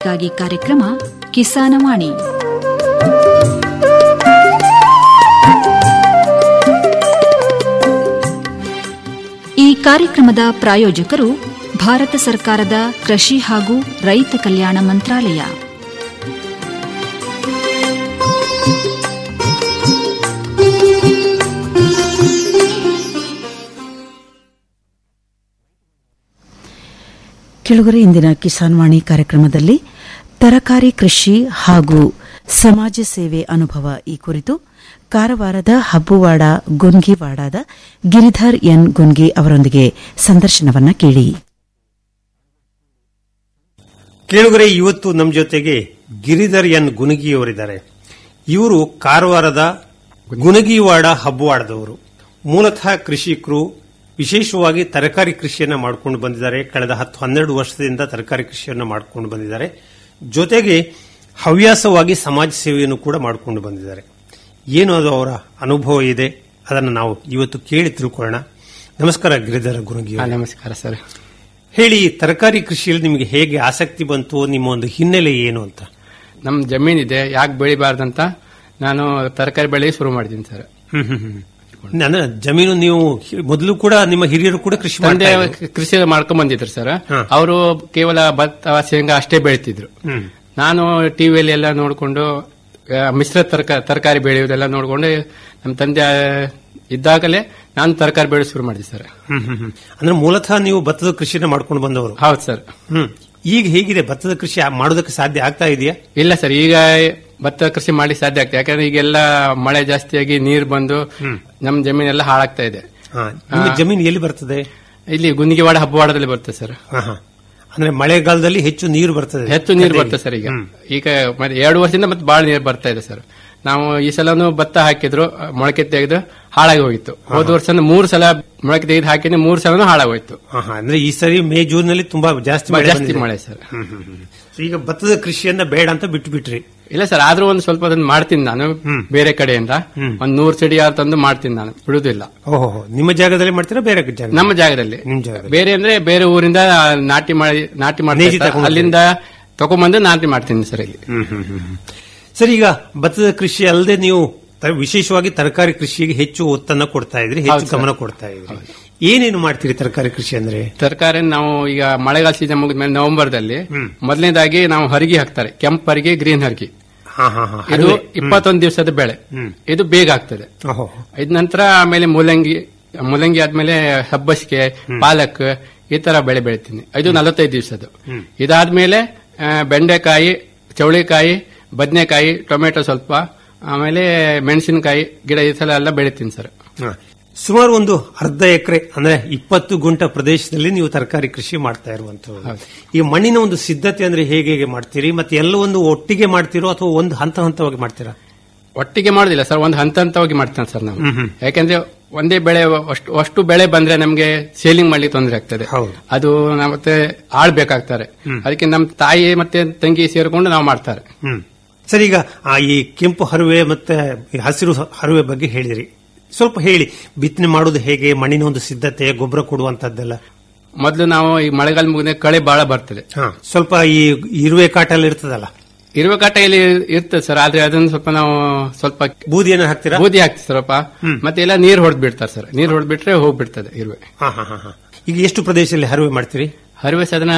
ರೈತರಿಗಾಗಿ ಕಾರ್ಯಕ್ರಮ ಕಿಸಾನವಾಣಿ ಈ ಕಾರ್ಯಕ್ರಮದ ಪ್ರಾಯೋಜಕರು ಭಾರತ ಸರ್ಕಾರದ ಕೃಷಿ ಹಾಗೂ ರೈತ ಕಲ್ಯಾಣ ಮಂತ್ರಾಲಯ ಕೆಳಗರೆ ಇಂದಿನ ಕಿಸಾನ್ ವಾಣಿ ಕಾರ್ಯಕ್ರಮದಲ್ಲಿ ತರಕಾರಿ ಕೃಷಿ ಹಾಗೂ ಸಮಾಜ ಸೇವೆ ಅನುಭವ ಈ ಕುರಿತು ಕಾರವಾರದ ಹಬ್ಬುವಾಡ ಗುನ್ಗಿವಾಡದ ಗಿರಿಧರ್ ಎನ್ ಗುನ್ಗಿ ಅವರೊಂದಿಗೆ ಸಂದರ್ಶನವನ್ನ ಕೇಳಿ ಕೇಳುಗರೆ ಇವತ್ತು ನಮ್ಮ ಜೊತೆಗೆ ಗಿರಿಧರ್ ಎನ್ ಗುನಗಿಯವರಿದ್ದಾರೆ ಇವರು ಕಾರವಾರದ ಗುನಗಿವಾಡ ಹಬ್ಬವಾಡದವರು ಮೂಲತಃ ಕೃಷಿಕರು ವಿಶೇಷವಾಗಿ ತರಕಾರಿ ಕೃಷಿಯನ್ನ ಮಾಡಿಕೊಂಡು ಬಂದಿದ್ದಾರೆ ಕಳೆದ ಹತ್ತು ಹನ್ನೆರಡು ವರ್ಷದಿಂದ ತರಕಾರಿ ಕೃಷಿಯನ್ನ ಮಾಡಿಕೊಂಡು ಬಂದಿದ್ದಾರೆ ಜೊತೆಗೆ ಹವ್ಯಾಸವಾಗಿ ಸಮಾಜ ಸೇವೆಯನ್ನು ಕೂಡ ಮಾಡಿಕೊಂಡು ಬಂದಿದ್ದಾರೆ ಏನು ಅದು ಅವರ ಅನುಭವ ಇದೆ ಅದನ್ನು ನಾವು ಇವತ್ತು ಕೇಳಿ ತಿಳ್ಕೊಳ್ಳೋಣ ನಮಸ್ಕಾರ ಗಿರಿಧರ ಗುರುಗಿ ಹಾ, ನಮಸ್ಕಾರ ಸರ್ ಹೇಳಿ ತರಕಾರಿ ಕೃಷಿಯಲ್ಲಿ ನಿಮಗೆ ಹೇಗೆ ಆಸಕ್ತಿ ಬಂತು ನಿಮ್ಮ ಒಂದು ಹಿನ್ನೆಲೆ ಏನು ಅಂತ ನಮ್ ಜಮೀನಿದೆ ಯಾಕೆ ಬೆಳಿಬಾರ್ದಂತ ನಾನು ತರಕಾರಿ ಬೆಳೆ ಶುರು ಮಾಡಿದ್ದೀನಿ ಸರ್ ಹ್ಮ್ ಹ್ಮ್ ಹ್ಮ್. ನನ್ನ ಜಮೀನು ನೀವು ಹಿ- ಮೊದಲು ಕೂಡ ನಿಮ್ಮ ಹಿರಿಯರು ಕೂಡ ಕೃಷಿ ತಂದೆ ಮಾಡ್ತಾ ಇದ್ರು. ಕೃಷಿ ಮಾಡ್ಕೊಂಡ್ ಬಂದಿದ್ರು ಸರ್ ಹಾ. ಅವರು ಕೇವಲ ಭತ್ತ ಶೇಂಗಾ ಅಷ್ಟೇ ಬೆಳಿತಿದ್ರು ಹ್ಮ್ ನಾನು ಟಿವಿಯಲ್ಲಿ ಎಲ್ಲ ನೋಡಿಕೊಂಡು ಮಿಶ್ರ ತರಕಾರಿ ತರಕಾರಿ ಬೆಳೆಯುವುದೆಲ್ಲ ನೋಡಿಕೊಂಡು ನಮ್ಮ ತಂದೆ ಇದ್ದಾಗಲೇ ನಾನು ತರಕಾರಿ ಬೆಳೆ ಶುರು ಮಾಡಿದೆ ಸರ್ ಹ್ಮ್ ಹ್ಮ್ ಹ್ಮ್. ಅಂದ್ರೆ ಮೂಲತಃ ನೀವು ಭತ್ತದ ಕೃಷಿನ ಮಾಡ್ಕೊಂಡು ಬಂದವರು ಹೌದು ಸರ್ ಹ್ಮ್ ಈಗ ಹೇಗಿದೆ ಭತ್ತದ ಕೃಷಿ ಆ- ಮಾಡೋದಕ್ಕೆ ಸಾಧ್ಯ ಆಗ್ತಾ ಇದೆಯಾ ಇಲ್ಲ ಸರ್ ಈಗ ಭತ್ತ ಕೃಷಿ ಮಾಡಿ ಸಾಧ್ಯ ಆಗ್ತದೆ ಯಾಕಂದ್ರೆ ಈಗೆಲ್ಲ ಮಳೆ ಜಾಸ್ತಿಯಾಗಿ ನೀರು ಬಂದು ನಮ್ಮ ಜಮೀನೆಲ್ಲ ಹಾಳಾಗ್ತಾ ಇದೆ ಹಾ, ನಿಮ್ಮ ಜಮೀನು ಎಲ್ಲಿ ಬರ್ತದೆ ಇಲ್ಲಿ ಗುಂದಿಗೆವಾಡ ಹಬ್ಬವಾಡದಲ್ಲಿ ಬರ್ತದೆ ಸರ್ ಹಾ, ಹಾ. ಅಂದ್ರೆ ಮಳೆಗಾಲದಲ್ಲಿ ಹೆಚ್ಚು ನೀರು ಬರ್ತದೆ ಹೆಚ್ಚು ನೀರು ಬರ್ತದೆ ಸರ್ ಈಗ ಈಗ ಮತ್ತೆ ಎರಡು ವರ್ಷದಿಂದ ಮತ್ತೆ ಬಹಳ ನೀರು ಬರ್ತಾ ಇದೆ ಸರ್ ನಾವು ಈ ಸಲನು ಭತ್ತ ಹಾಕಿದ್ರು ಮೊಳಕೆ ತೆಗೆದು ಹಾಳಾಗಿ ಹೋಗಿತ್ತು ಹೋದ ವರ್ಷ ಮೂರು ಸಲ ಮೊಳಕೆ ತೆಗೆದು ಹಾಕಿದ್ರೆ ಮೂರು ಸಲನು ಹಾಳಾಗೋಯ್ತು ಹಾ, ಹಾ. ಅಂದ್ರೆ ಈ ಸರಿ ಮೇ ಜೂನ್ ನಲ್ಲಿ ತುಂಬಾ ಜಾಸ್ತಿ ಮಳೆ ಜಾಸ್ತಿ ಬಂದಿದೆ. ಮಳೆ ಸರ್ ಹ್ಮ್, ಹ್ಮ್, ಹ್ಮ್. So ಈಗ ಭತ್ತದ ಕೃಷಿಯನ್ನ ಬೇಡ ಅಂತ ಬಿಟ್ಟು ಬಿಟ್ರಿ ಇಲ್ಲ ಸರ್ ಆದ್ರೂ ಒಂದು ಸ್ವಲ್ಪ ಅದನ್ನ ಮಾಡ್ತೀನಿ ನಾನು ಬೇರೆ ಕಡೆಯಿಂದ ಒಂದ್ ನೂರು ಸೆಡಿ ಯಾರು ತಂದು ಮಾಡ್ತೀನಿ ನಾನು ಬಿಡುದಿಲ್ಲ ಓಹೋ ನಿಮ್ಮ ಜಾಗದಲ್ಲಿ ಮಾಡ್ತೀರಾ ಬೇರೆ ಜಾಗ ನಮ್ಮ ಜಾಗದಲ್ಲಿ ನಿಮ್ ಜಾಗದಲ್ಲಿ ಬೇರೆ ಅಂದ್ರೆ ಬೇರೆ ಊರಿಂದ ನಾಟಿ ಮಾಡಿ ನಾಟಿ ನೇಜಿ ಮಾಡಿ ತಗೊಂಡು ಅಲ್ಲಿಂದ ತಗೊಂಬಂದು ನಾಟಿ ಮಾಡ್ತೀನಿ ಸರ್ ಇಲ್ಲಿ ಹ್ಮ್, ಹ್ಮ್, ಹ್ಮ್, ಹ್ಮ್. ಸರ್ ಈಗ ಭತ್ತದ ಕೃಷಿ ಅಲ್ಲದೆ ನೀವು ತ- ವಿಶೇಷವಾಗಿ ತರಕಾರಿ ಕೃಷಿಗೆ ಹೆಚ್ಚು ಒತ್ತನ್ನ ಕೊಡ್ತಾ ಇದ್ರಿ ಹೆಚ್ಚು ಹೌದು ಸರ್. ಗಮನ ಕೊಡ್ತಾ ಇದ್ರಿ ಏನೇನು ಮಾಡ್ತೀರಿ ತರಕಾರಿ ಕೃಷಿ ಅಂದ್ರೆ ತರಕಾರಿ ನಾವು ಈಗ ಮಳೆಗಾಲ ಸೀಸನ್ ಮುಗಿದ್ಮೇಲೆ ನವೆಂಬರ್ದಲ್ಲಿ ಮೊದಲನೇದಾಗಿ ನಾವು ಹರಿಗಿ ಹಾಕ್ತಾರೆ ಕೆಂಪು ಹರಿಗಿ ಗ್ರೀನ್ ಹರಿಗಿ ಹಾ ಹಾ ಹಾ ಇದು ಹರಿವೆ. ಇಪ್ಪತ್ತೊಂದು ದಿವಸದ ಬೆಳೆ ಇದು ಬೇಗ ಆಗ್ತದೆ ಓಹೋ. ಇದ್ ನಂತರ ಆಮೇಲೆ ಮೂಲಂಗಿ ಮೂಲಂಗಿ ಆದ್ಮೇಲೆ ಹಬ್ಬಸಿಗೆ ಪಾಲಕ್ ಈ ತರ ಬೆಳೆ ಬೆಳಿತೀನಿ ಇದು ನಲವತ್ತೈದು ದಿವಸದ್ದು ಇದಾದ್ಮೇಲೆ ಆ, ಬೆಂಡೆಕಾಯಿ ಚೌಳಿಕಾಯಿ ಬದನೆಕಾಯಿ ಟೊಮೆಟೊ ಸ್ವಲ್ಪ ಆಮೇಲೆ ಮೆಣಸಿನಕಾಯಿ ಗಿಡ ಈ ಸಲ ಎಲ್ಲ ಬೆಳಿತೀನಿ ಸರ್ ಹಾ. ಸುಮಾರು ಒಂದು ಅರ್ಧ ಎಕರೆ ಅಂದ್ರೆ ಇಪ್ಪತ್ತು ಗುಂಟ ಪ್ರದೇಶದಲ್ಲಿ ನೀವು ತರಕಾರಿ ಕೃಷಿ ಮಾಡ್ತಾ ಇರುವಂತದ್ದು ಈ ಮಣ್ಣಿನ ಒಂದು ಸಿದ್ಧತೆ ಅಂದ್ರೆ ಹೇಗೆ ಹೇಗೆ ಮಾಡ್ತೀರಿ ಮತ್ತೆ ಎಲ್ಲ ಒಂದು ಒಟ್ಟಿಗೆ ಮಾಡ್ತೀರೋ ಅಥವಾ ಒಂದು ಹಂತ ಹಂತವಾಗಿ ಮಾಡ್ತೀರಾ ಒಟ್ಟಿಗೆ ಮಾಡೋದಿಲ್ಲ ಸರ್ ಒಂದು ಹಂತ ಹಂತವಾಗಿ ಮಾಡ್ತೇನೆ ಸರ್ ನಾವು ಯಾಕಂದ್ರೆ ಒಂದೇ ಬೆಳೆ ಅಷ್ಟು ಅಷ್ಟು ಬೆಳೆ ಬಂದ್ರೆ ನಮ್ಗೆ ಸೇಲಿಂಗ್ ಮಾಡ್ಲಿಕ್ಕೆ ತೊಂದರೆ ಆಗ್ತದೆ ಅದು ನಾವು ಮತ್ತೆ ಆಳ್ ಬೇಕಾಗ್ತಾರೆ ಅದಕ್ಕೆ ನಮ್ಮ ತಾಯಿ ಮತ್ತೆ ತಂಗಿ ಸೇರಿಕೊಂಡು ನಾವು ಮಾಡ್ತಾರೆ ಹ್ಮ್ ಸರಿ ಈಗ ಆ ಈ ಕೆಂಪು ಹರುವೆ ಮತ್ತೆ ಈ ಹಸಿರು ಹರುವೆ ಬಗ್ಗೆ ಹೇಳಿದ್ರಿ ಸ್ವಲ್ಪ ಹೇಳಿ ಬಿತ್ತನೆ ಮಾಡೋದು ಹೇಗೆ ಮಣ್ಣಿನ ಒಂದು ಸಿದ್ಧತೆ ಗೊಬ್ಬರ ಕೊಡುವಂತದ್ದೆಲ್ಲ ಮೊದಲು ನಾವು ಈ ಮಳೆಗಾಲ ಮುಗಿದ ಕಳೆ ಬಹಳ ಬರ್ತದೆ ಹಾ ಸ್ವಲ್ಪ ಈ ಇರುವೆ ಕಾಟ ಎಲ್ಲ ಇರ್ತದಲ್ಲ ಇರುವ ಕಾಟೆಯಲ್ಲಿ ಇರ್ತದೆ ಸರ್ ಆದ್ರೆ ಅದನ್ನ ಸ್ವಲ್ಪ ನಾವು ಸ್ವಲ್ಪ ಬೂದಿಯನ್ನು ಹಾಕ್ತೀರಾ ಬೂದಿ ಹಾಕ್ತೀವಿ ಸ್ವಲ್ಪ ಮತ್ತೆ ಎಲ್ಲ ನೀರ್ ಹೊಡೆದ್ ಬಿಡ್ತಾರೆ ಸರ್ ನೀರ್ ಹೊಡೆದ್ಬಿಟ್ರೆ ಹೋಗ್ಬಿಡ್ತದೆ ಇರುವೆ ಹಾ ಹಾ ಹಾ ಹಾ ಈಗ ಎಷ್ಟು ಪ್ರದೇಶದಲ್ಲಿ ಹರುವೆ ಮಾಡ್ತೀರಿ ಹರಿವೆ ಅದನ್ನ